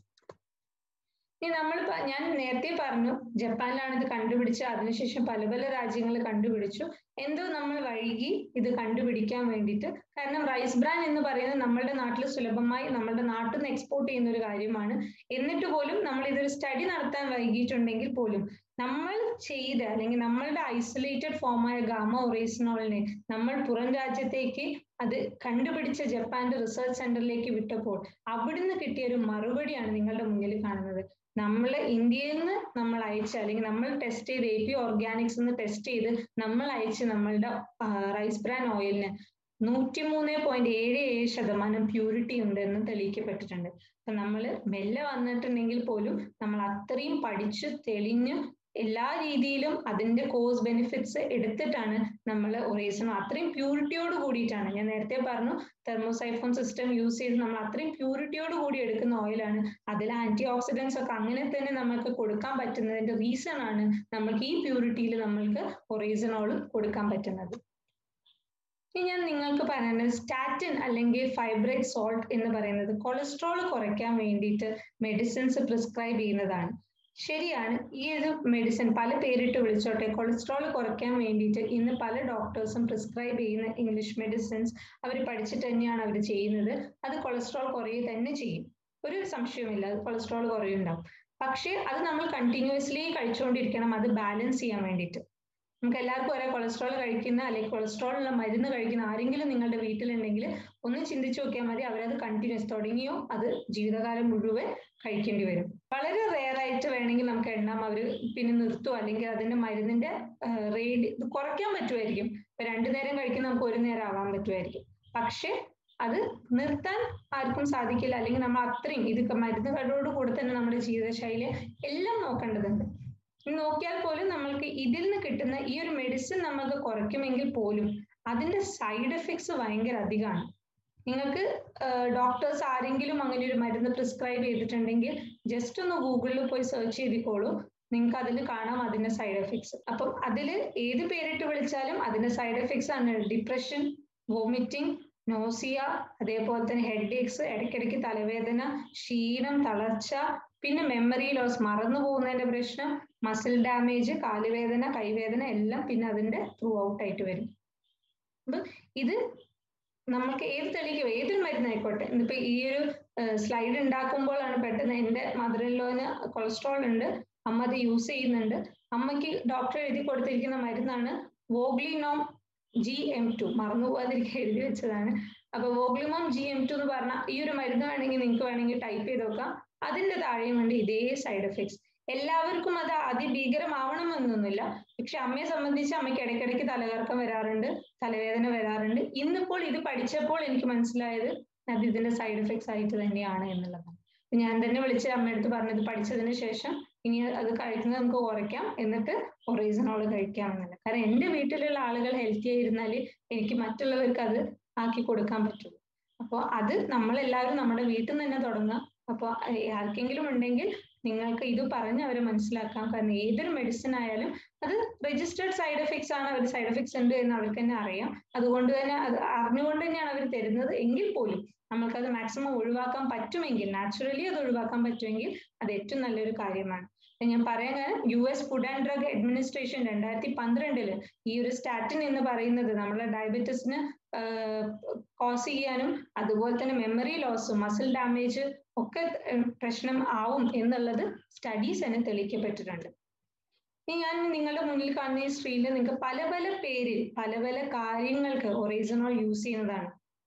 ഇനി നമ്മൾ ഞാൻ നേരത്തെ പറഞ്ഞു ജപ്പാനിലാണ് ഇത് കണ്ടുപിടിച്ച് അതിനുശേഷം പല പല രാജ്യങ്ങൾ കണ്ടുപിടിച്ചു എന്തോ നമ്മൾ വൈകി ഇത് കണ്ടുപിടിക്കാൻ വേണ്ടിയിട്ട് കാരണം റൈസ് ബ്രാൻ എന്ന് പറയുന്നത് നമ്മളുടെ നാട്ടിൽ സുലഭമായി നമ്മളുടെ നാട്ടിൽ നിന്ന് എക്സ്പോർട്ട് ചെയ്യുന്ന ഒരു കാര്യമാണ് എന്നിട്ട് പോലും നമ്മൾ ഇതൊരു സ്റ്റഡി നടത്താൻ വൈകിയിട്ടുണ്ടെങ്കിൽ പോലും നമ്മൾ ചെയ്ത അല്ലെങ്കിൽ നമ്മളുടെ ഐസൊലേറ്റഡ് ഫോമായ ഗാമ ഒറേസിനോളിനെ നമ്മൾ പുറം രാജ്യത്തേക്ക് അത് കണ്ടുപിടിച്ച ജപ്പാന്റെ റിസർച്ച് സെന്ററിലേക്ക് വിട്ടപ്പോൾ അവിടുന്ന് കിട്ടിയ ഒരു മറുപടിയാണ് നിങ്ങളുടെ മുന്നിൽ കാണുന്നത് നമ്മൾ ഇന്ത്യയിൽ നിന്ന് നമ്മൾ അയച്ച അല്ലെങ്കിൽ നമ്മൾ ടെസ്റ്റ് ചെയ്ത് എ പി ഓർഗാനിക്സ് എന്ന് ടെസ്റ്റ് ചെയ്ത് നമ്മൾ അയച്ച നമ്മളുടെ റൈസ് ബ്രാൻ ഓയിലിന് നൂറ്റിമൂന്ന് പോയിന്റ് ഏഴ് ഏഴ് ശതമാനം പ്യൂരിറ്റി ഉണ്ടെന്ന് തെളിയിക്കപ്പെട്ടിട്ടുണ്ട് അപ്പൊ നമ്മൾ മെല്ലെ വന്നിട്ടുണ്ടെങ്കിൽ പോലും നമ്മൾ അത്രയും പഠിച്ചു തെളിഞ്ഞ് എല്ലാ രീതിയിലും അതിന്റെ കോസ് ബെനിഫിറ്റ്സ് എടുത്തിട്ടാണ് നമ്മൾ ഒറേസണോ അത്രയും പ്യൂരിറ്റിയോട് കൂടിയിട്ടാണ് ഞാൻ നേരത്തെ പറഞ്ഞു തെർമോസൈഫോൺ സിസ്റ്റം യൂസ് ചെയ്ത് നമ്മൾ അത്രയും പ്യൂരിറ്റിയോട് കൂടി എടുക്കുന്ന ഓയിലാണ് അതിൽ ആന്റി ഓക്സിഡൻസ് ഒക്കെ അങ്ങനെ തന്നെ നമ്മൾക്ക് കൊടുക്കാൻ പറ്റുന്നതിന്റെ റീസൺ ആണ് നമ്മൾക്ക് ഈ പ്യൂരിറ്റിയിൽ നമ്മൾക്ക് ഒറേസനോൾ കൊടുക്കാൻ പറ്റുന്നത് ഇനി ഞാൻ നിങ്ങൾക്ക് പറയുന്നത് സ്റ്റാറ്റിൻ അല്ലെങ്കിൽ ഫൈബ്രൈഡ് സോൾട്ട് എന്ന് പറയുന്നത് കൊളസ്ട്രോൾ കുറയ്ക്കാൻ വേണ്ടിയിട്ട് മെഡിസിൻസ് പ്രിസ്ക്രൈബ് ചെയ്യുന്നതാണ് ശരിയാണ് ഈ ഒരു മെഡിസിൻ പല പേരിട്ട് വിളിച്ചോട്ടെ കൊളസ്ട്രോൾ കുറയ്ക്കാൻ വേണ്ടിയിട്ട് ഇന്ന് പല ഡോക്ടേഴ്സും പ്രിസ്ക്രൈബ് ചെയ്യുന്ന ഇംഗ്ലീഷ് മെഡിസിൻസ് അവർ പഠിച്ചിട്ട് തന്നെയാണ് അവർ ചെയ്യുന്നത് അത് കൊളസ്ട്രോൾ കുറയുക തന്നെ ചെയ്യും ഒരു സംശയവുമില്ല അത് കൊളസ്ട്രോൾ കുറയുണ്ടാവും പക്ഷേ അത് നമ്മൾ കണ്ടിന്യൂസ്ലി കഴിച്ചുകൊണ്ടിരിക്കണം അത് ബാലൻസ് ചെയ്യാൻ വേണ്ടിയിട്ട് നമുക്ക് എല്ലാവർക്കും ഒരേ കൊളസ്ട്രോൾ കഴിക്കുന്ന അല്ലെങ്കിൽ കൊളസ്ട്രോളിനുള്ള മരുന്ന് കഴിക്കുന്ന ആരെങ്കിലും നിങ്ങളുടെ വീട്ടിലുണ്ടെങ്കിൽ ഒന്ന് ചിന്തിച്ചു നോക്കിയാൽ മതി അവരത് കണ്ടിന്യൂസ് തുടങ്ങിയോ അത് ജീവിതകാലം മുഴുവൻ കഴിക്കേണ്ടി വരും വളരെ റെയർ ആയിട്ട് വേണമെങ്കിൽ നമുക്ക് എണ്ണാം അവർ പിന്നെ നിർത്തുമോ അല്ലെങ്കിൽ അതിന്റെ മരുന്നിന്റെ റേഡ് ഇത് കുറയ്ക്കാൻ പറ്റുമായിരിക്കും ഇപ്പൊ രണ്ടു നേരം കഴിക്കുന്ന നമുക്ക് ഒരു നേരം ആവാൻ പറ്റുമായിരിക്കും പക്ഷെ അത് നിർത്താൻ ആർക്കും സാധിക്കില്ല അല്ലെങ്കിൽ നമ്മൾ അത്രയും ഇത് മരുന്നുകളോട് കൂടെ തന്നെ നമ്മുടെ ജീവിതശൈലി എല്ലാം നോക്കേണ്ടതുണ്ട് നോക്കിയാൽ പോലും നമ്മൾക്ക് ഇതിൽ നിന്ന് കിട്ടുന്ന ഈ ഒരു മെഡിസിൻ നമ്മൾക്ക് കുറയ്ക്കുമെങ്കിൽ പോലും അതിന്റെ സൈഡ് എഫക്ട്സ് ഭയങ്കര അധികമാണ് നിങ്ങൾക്ക് ഡോക്ടേഴ്സ് ആരെങ്കിലും അങ്ങനെ ഒരു മരുന്ന് പ്രിസ്ക്രൈബ് ചെയ്തിട്ടുണ്ടെങ്കിൽ ജസ്റ്റ് ഒന്ന് ഗൂഗിളിൽ പോയി സെർച്ച് ചെയ്തിക്കോളൂ നിങ്ങൾക്ക് അതിൽ കാണാം അതിന്റെ സൈഡ് എഫക്ട്സ് അപ്പം അതിൽ ഏത് പേരിട്ട് വിളിച്ചാലും അതിന്റെ സൈഡ് എഫക്ട്സ് ആണ് ഡിപ്രഷൻ വോമിറ്റിംഗ് നോസിയ അതേപോലെ തന്നെ ഹെഡ് ഏക്സ് ഇടയ്ക്കിടയ്ക്ക് തലവേദന ക്ഷീണം തളർച്ച പിന്നെ മെമ്മറി ലോസ് മറന്നു പോകുന്നതിന്റെ പ്രശ്നം മസിൽ ഡാമേജ് കാലുവേദന കൈവേദന എല്ലാം പിന്നെ അതിന്റെ ത്രൂ ഔട്ട് ആയിട്ട് വരും അപ്പൊ ഇത് നമുക്ക് ഏത് തെളിയിക്കും ഏതൊരു മരുന്നായിക്കോട്ടെ ഇന്നിപ്പോ ഈ ഒരു സ്ലൈഡ് ഉണ്ടാക്കുമ്പോഴാണ് പെട്ടെന്ന് എന്റെ മദറിലോന് കൊളസ്ട്രോൾ ഉണ്ട് അമ്മ അത് യൂസ് ചെയ്യുന്നുണ്ട് അമ്മയ്ക്ക് ഡോക്ടർ എഴുതി കൊടുത്തിരിക്കുന്ന മരുന്നാണ് വോഗ്ലിനോം ജി എം ടു മറന്നു പോകാതിരിക്കാൻ എഴുതി വെച്ചതാണ് അപ്പൊ വോഗ്ലിമോം ജി എം ടു എന്ന് പറഞ്ഞ ഈ ഒരു മരുന്ന് വേണമെങ്കിൽ നിങ്ങൾക്ക് വേണമെങ്കിൽ ടൈപ്പ് ചെയ്ത് നോക്കാം അതിന്റെ താഴെയും ഉണ്ട് ഇതേ സൈഡ് എഫക്ട്സ് എല്ലാവർക്കും അത് അതിഭീകരമാവണമെന്നൊന്നുമില്ല പക്ഷെ അമ്മയെ സംബന്ധിച്ച് അമ്മയ്ക്ക് ഇടയ്ക്കിടയ്ക്ക് തലകറക്കം വരാറുണ്ട് തലവേദന വരാറുണ്ട് ഇന്നിപ്പോൾ ഇത് പഠിച്ചപ്പോൾ എനിക്ക് മനസ്സിലായത് അത് ഇതിന്റെ സൈഡ് എഫക്ട്സ് ആയിട്ട് തന്നെയാണ് എന്നുള്ളതാണ് ഞാൻ തന്നെ വിളിച്ച് അമ്മയടുത്ത് പറഞ്ഞത് പഠിച്ചതിന് ശേഷം ഇനി അത് കഴിക്കുന്നത് നമുക്ക് കുറയ്ക്കാം എന്നിട്ട് ഒറീസണോൾ കഴിക്കാം എന്നല്ല കാരണം എന്റെ വീട്ടിലുള്ള ആളുകൾ ഹെൽത്തി ആയിരുന്നാൽ എനിക്ക് മറ്റുള്ളവർക്ക് അത് ആക്കി കൊടുക്കാൻ പറ്റുള്ളൂ അപ്പോൾ അത് നമ്മളെല്ലാവരും നമ്മുടെ വീട്ടിൽ നിന്ന് തന്നെ തുടങ്ങാം അപ്പോൾ ആർക്കെങ്കിലും ഉണ്ടെങ്കിൽ നിങ്ങൾക്ക് ഇത് പറഞ്ഞ് അവരെ മനസ്സിലാക്കാം കാരണം ഏതൊരു മെഡിസിൻ ആയാലും അത് രജിസ്റ്റേർഡ് സൈഡ് എഫക്ട്സ് ആണ് അവർ സൈഡ് എഫക്ട്സ് ഉണ്ട് എന്ന് അവർക്ക് തന്നെ അറിയാം അതുകൊണ്ട് തന്നെ അത് അറിഞ്ഞുകൊണ്ട് തന്നെയാണ് അവർ തരുന്നത് എങ്കിൽ പോലും നമ്മൾക്കത് മാക്സിമം ഒഴിവാക്കാൻ പറ്റുമെങ്കിൽ നാച്ചുറലി അത് ഒഴിവാക്കാൻ പറ്റുമെങ്കിൽ അത് ഏറ്റവും നല്ലൊരു കാര്യമാണ് ഞാൻ പറയാൻ കാരണം U S food and drug administration രണ്ടായിരത്തി പന്ത്രണ്ടില് ഈ ഒരു സ്റ്റാറ്റിൻ എന്ന് പറയുന്നത് നമ്മളെ ഡയബറ്റീസിന് കോസ് ചെയ്യാനും അതുപോലെ തന്നെ മെമ്മറി ലോസും മസിൽ ഡാമേജ് ഒക്കെ പ്രശ്നം ആവും എന്നുള്ളത് സ്റ്റഡീസ് തന്നെ തെളിയിക്കപ്പെട്ടിട്ടുണ്ട് ഇനി ഞാൻ നിങ്ങളുടെ മുന്നിൽ കാണുന്ന ഈ സ്ക്രീനിൽ നിങ്ങൾക്ക് പല പല പേരിൽ പല പല കാര്യങ്ങൾക്ക് ഒറീസണോൾ യൂസ് ചെയ്യുന്നതാണ്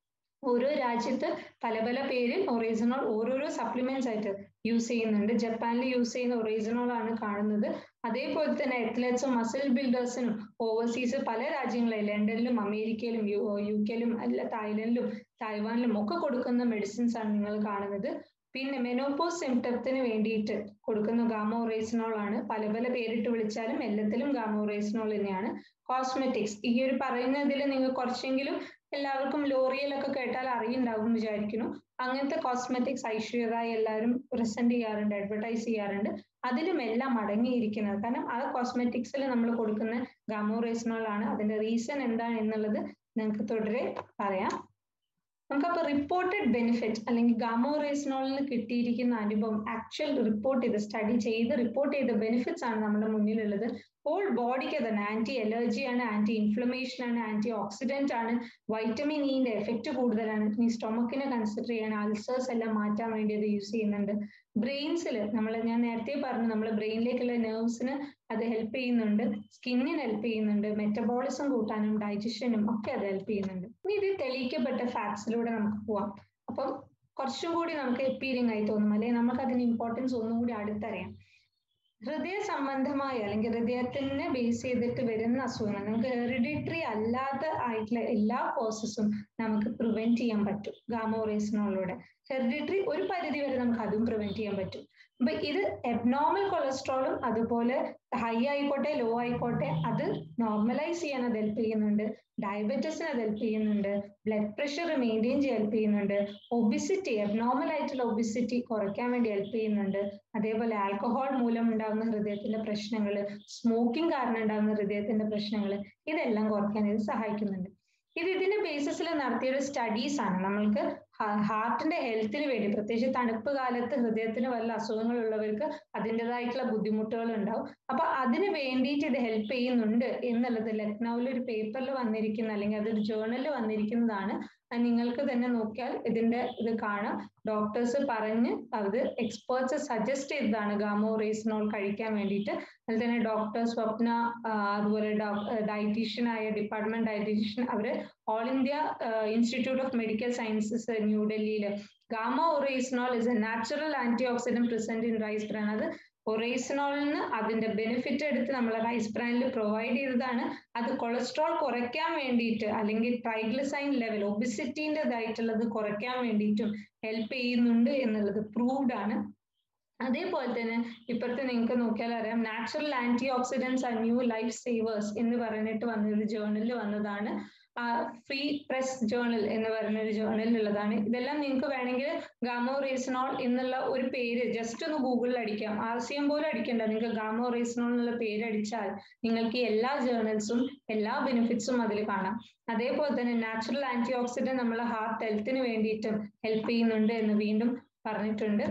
ഓരോ രാജ്യത്ത് പല പല പേരിൽ ഒറീസണോൾ ഓരോരോ സപ്ലിമെന്റ്സ് ആയിട്ട് യൂസ് ചെയ്യുന്നുണ്ട് ജപ്പാനിൽ യൂസ് ചെയ്യുന്ന ഒറീസണോൾ ആണ് കാണുന്നത് അതേപോലെ തന്നെ അത്ലറ്റ്സും മസിൽ ബിൽഡേഴ്സിനും ഓവർസീസ് പല രാജ്യങ്ങളിൽ ലണ്ടനിലും അമേരിക്കയിലും യു യു കെയിലും അല്ല തായ്ലൻഡിലും തായ്വാനിലും ഒക്കെ കൊടുക്കുന്ന മെഡിസിൻസ് ആണ് നിങ്ങൾ കാണുന്നത് പിന്നെ മെനോപോസ് സിംറ്റത്തിന് വേണ്ടിയിട്ട് കൊടുക്കുന്ന ഗാമോറേസിനോൾ ആണ് പല പല പേരിട്ട് വിളിച്ചാലും എല്ലാത്തിലും ഗാമോറേസിനോൾ തന്നെയാണ് കോസ്മെറ്റിക്സ് ഈ ഒരു പറയുന്നതിൽ നിങ്ങൾ കുറച്ചെങ്കിലും എല്ലാവർക്കും ലോറിയലൊക്കെ കേട്ടാൽ അറിയുണ്ടാവും വിചാരിക്കുന്നു അങ്ങനത്തെ കോസ്മെറ്റിക്സ് ഐശ്വര്യറായി എല്ലാവരും പ്രസന്റ് ചെയ്യാറുണ്ട് അഡ്വർടൈസ് ചെയ്യാറുണ്ട് അതിലും എല്ലാം അടങ്ങിയിരിക്കുന്നത് കാരണം ആ കോസ്മെറ്റിക്സിൽ നമ്മൾ കൊടുക്കുന്ന ഗാമോറേസിനോൾ ആണ് അതിന്റെ റീസൺ എന്താണ് എന്നുള്ളത് നിങ്ങൾക്ക് തുടരെ പറയാം നമുക്കപ്പോൾ റിപ്പോർട്ടഡ് ബെനിഫിറ്റ് അല്ലെങ്കിൽ ഗാമോറേസിനോളിന് കിട്ടിയിരിക്കുന്ന അനുഭവം ആക്ച്വൽ റിപ്പോർട്ട് ചെയ്ത് സ്റ്റഡി ചെയ്ത് റിപ്പോർട്ട് ചെയ്ത ബെനിഫിറ്റ്സ് ആണ് നമ്മുടെ മുന്നിലുള്ളത് ഹോൾ ബോഡിക്ക് തന്നെ ആന്റി അലർജി ആണ് ആന്റി ഇൻഫ്ലമേഷൻ ആണ് ആന്റി ഓക്സിഡന്റ് ആണ് വൈറ്റമിൻ ഇന്റെ എഫക്റ്റ് കൂടുതലാണ് ഈ സ്റ്റൊമക്കിനെ കൺസിഡർ ചെയ്യണം അൾസേഴ്സ് എല്ലാം മാറ്റാൻ വേണ്ടി അത് യൂസ് ചെയ്യുന്നുണ്ട് ബ്രെയിൻസിൽ നമ്മൾ ഞാൻ നേരത്തെ പറഞ്ഞു നമ്മൾ ബ്രെയിനിലേക്കുള്ള നെർവ്സിന് അത് ഹെൽപ്പ് ചെയ്യുന്നുണ്ട് സ്കിന്നിന് ഹെൽപ്പ് ചെയ്യുന്നുണ്ട് മെറ്റബോളിസം കൂട്ടാനും ഡൈജഷനും ഒക്കെ അത് ഹെൽപ്പ് ചെയ്യുന്നുണ്ട് ഇനി ഇത് തെളിയിക്കപ്പെട്ട ഫാക്ട്സിലൂടെ നമുക്ക് പോവാം അപ്പം കുറച്ചും കൂടി നമുക്ക് എപ്പീരിങ് ആയി തോന്നും അല്ലെങ്കിൽ നമുക്ക് അതിന് ഇമ്പോർട്ടൻസ് ഒന്നും കൂടി അടുത്തറിയാം ഹൃദയ സംബന്ധമായ അല്ലെങ്കിൽ ഹൃദയത്തിനെ ബേസ് ചെയ്തിട്ട് വരുന്ന അസുഖങ്ങൾ നമുക്ക് ഹെറിഡിറ്ററി അല്ലാത്ത ആയിട്ടുള്ള എല്ലാ കോസസും നമുക്ക് പ്രിവെന്റ് ചെയ്യാൻ പറ്റും ഗാമോറേസിനോളിലൂടെ ഹെറിഡിറ്ററി ഒരു പരിധി വരെ നമുക്ക് അതും പ്രിവെന്റ് ചെയ്യാൻ പറ്റും അപ്പൊ ഇത് എബ്നോർമൽ കൊളസ്ട്രോളും അതുപോലെ ഹൈ ആയിക്കോട്ടെ ലോ ആയിക്കോട്ടെ അത് നോർമലൈസ് ചെയ്യാൻ അത് ഹെൽപ്പ് ചെയ്യുന്നുണ്ട് ഡയബറ്റീസിന് അത് ഹെൽപ്പ് ചെയ്യുന്നുണ്ട് ബ്ലഡ് പ്രഷർ മെയിൻറ്റെയിൻ ചെയ്യാൻ ഹെൽപ്പ് ചെയ്യുന്നുണ്ട് ഒബിസിറ്റി എബ്നോർമൽ ആയിട്ടുള്ള ഒബിസിറ്റി കുറയ്ക്കാൻ വേണ്ടി ഹെൽപ്പ് ചെയ്യുന്നുണ്ട് അതേപോലെ ആൽക്കഹോൾ മൂലം ഉണ്ടാകുന്ന ഹൃദയത്തിന്റെ പ്രശ്നങ്ങൾ സ്മോക്കിംഗ് കാരണം ഉണ്ടാകുന്ന ഹൃദയത്തിന്റെ പ്രശ്നങ്ങൾ ഇതെല്ലാം കുറയ്ക്കാൻ ഇത് സഹായിക്കുന്നുണ്ട് ഇത് ഇതിന്റെ ബേസിസിൽ നടത്തിയൊരു സ്റ്റഡീസ് ആണ് നമ്മൾക്ക് ഹാർട്ടിന്റെ ഹെൽത്തിന് വേണ്ടി പ്രത്യേകിച്ച് തണുപ്പ് കാലത്ത് ഹൃദയത്തിന് വല്ല അസുഖങ്ങളുള്ളവർക്ക് അതിൻ്റെതായിട്ടുള്ള ബുദ്ധിമുട്ടുകൾ ഉണ്ടാവും അപ്പൊ അതിന് വേണ്ടിയിട്ട് ഇത് ഹെൽപ്പ് ചെയ്യുന്നുണ്ട് എന്നുള്ളത് ലക്നൌവിൽ ഒരു പേപ്പറിൽ വന്നിരിക്കുന്ന അല്ലെങ്കിൽ അതൊരു ജേർണലിൽ വന്നിരിക്കുന്നതാണ് നിങ്ങൾക്ക് തന്നെ നോക്കിയാൽ ഇതിന്റെ ഇത് കാണാം ഡോക്ടേഴ്സ് പറഞ്ഞ് അത് എക്സ്പേർട്സ് സജസ്റ്റ് ചെയ്തതാണ് ഗാമോറേസിനോൾ കഴിക്കാൻ വേണ്ടിയിട്ട് അതിൽ തന്നെ ഡോക്ടർ സ്വപ്ന അതുപോലെ ഡയറ്റീഷ്യൻ ആയ ഡിപ്പാർട്ട്മെന്റ് ഡയറ്റീഷ്യൻ അവര് all India institute of medical sciences ന്യൂഡൽഹിയിൽ gamma oryzanol is a natural anti oxidant present in rice bran അത് ഒറേസിനോളിന് അതിന്റെ ബെനിഫിറ്റ് എടുത്ത് നമ്മൾ റൈസ് ബ്രാനിൽ പ്രൊവൈഡ് ചെയ്തതാണ് അത് കൊളസ്ട്രോൾ കുറയ്ക്കാൻ വേണ്ടിയിട്ട് അല്ലെങ്കിൽ ട്രൈഗ്ലിസൈൻ ലെവൽ ഒബിസിറ്റിൻ്റെതായിട്ടുള്ളത് കുറയ്ക്കാൻ വേണ്ടിയിട്ടും ഹെൽപ്പ് ചെയ്യുന്നുണ്ട് എന്നുള്ളത് പ്രൂവ്ഡ് ആണ് അതേപോലെ തന്നെ ഇപ്പോഴത്തെ നിങ്ങൾക്ക് നോക്കിയാൽ അറിയാം natural anti oxidants are new life savers എന്ന് പറഞ്ഞിട്ട് വന്നൊരു ജേർണലിൽ വന്നതാണ് ഫ്രീ പ്രസ് ജേർണൽ എന്ന് പറയുന്ന ഒരു ജേർണലിൽ ഉള്ളതാണ് ഇതെല്ലാം നിങ്ങൾക്ക് വേണമെങ്കിൽ ഗാമോ റേസിനോൾ എന്നുള്ള ഒരു പേര് ജസ്റ്റ് ഒന്ന് ഗൂഗിളിൽ അടിക്കാം ആർ സി എം പോലും അടിക്കണ്ട നിങ്ങൾക്ക് ഗാമോ റേസിനോൾ എന്നുള്ള പേര് അടിച്ചാൽ നിങ്ങൾക്ക് എല്ലാ ജേർണൽസും എല്ലാ ബെനിഫിറ്റ്സും അതിൽ കാണാം അതേപോലെ തന്നെ നാച്ചുറൽ ആന്റി ഓക്സിഡന്റ് നമ്മളെ ഹാർട്ട് ഹെൽത്തിന് വേണ്ടിയിട്ടും ഹെൽപ്പ് ചെയ്യുന്നുണ്ട് എന്ന് വീണ്ടും പറഞ്ഞിട്ടുണ്ട്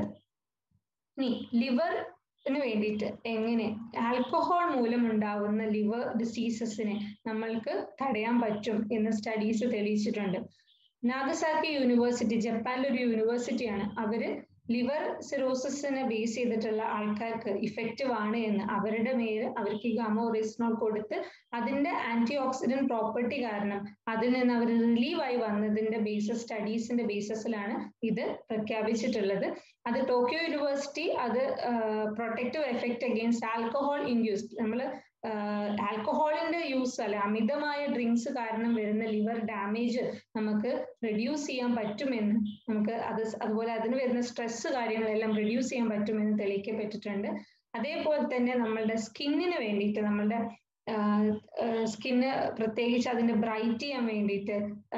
ഇനി ലിവറിന് വേണ്ടിയിട്ട് എങ്ങനെ ആൽക്കഹോൾ മൂലം ഉണ്ടാവുന്ന ലിവർ ഡിസീസസിനെ നമ്മൾക്ക് തടയാൻ പറ്റും എന്ന് സ്റ്റഡീസ് തെളിയിച്ചിട്ടുണ്ട് നാഗസാക്കി യൂണിവേഴ്സിറ്റി ജപ്പാനിലെ ഒരു യൂണിവേഴ്സിറ്റിയാണ് അവര് ലിവർ സിറോസിസിനെ ബേസ് ചെയ്തിട്ടുള്ള ആൾക്കാർക്ക് ഇഫക്റ്റീവ് ആണ് എന്ന് അവരുടെ മേൽ അവർക്ക് ഈ ഗാമോറിസ്നോൾ കൊടുത്ത് അതിന്റെ ആന്റി ഓക്സിഡന്റ് പ്രോപ്പർട്ടി കാരണം അതിൽ നിന്ന് അവർ റിലീവായി വന്നതിന്റെ ബേസിസ് സ്റ്റഡീസിന്റെ ബേസിസിലാണ് ഇത് പ്രഖ്യാപിച്ചിട്ടുള്ളത് അത് ടോക്കിയോ യൂണിവേഴ്സിറ്റി അത് protective effect against alcohol induced നമ്മൾ ആൽക്കഹോളിന്റെ യൂസ് അല്ലെ അമിതമായ ഡ്രിങ്ക്സ് കാരണം വരുന്ന ലിവർ ഡാമേജ് നമുക്ക് റെഡ്യൂസ് ചെയ്യാൻ പറ്റുമെന്ന് നമുക്ക് അത് അതുപോലെ അതിന് വരുന്ന സ്ട്രെസ് കാര്യങ്ങളെല്ലാം റെഡ്യൂസ് ചെയ്യാൻ പറ്റുമെന്ന് തെളിയിക്കപ്പെട്ടിട്ടുണ്ട് അതേപോലെ തന്നെ നമ്മളുടെ സ്കിന്നിന് വേണ്ടിയിട്ട് നമ്മളുടെ സ്കിന്ന് പ്രത്യേകിച്ച് അതിന്റെ ബ്രൈറ്റ് ചെയ്യാൻ വേണ്ടിയിട്ട്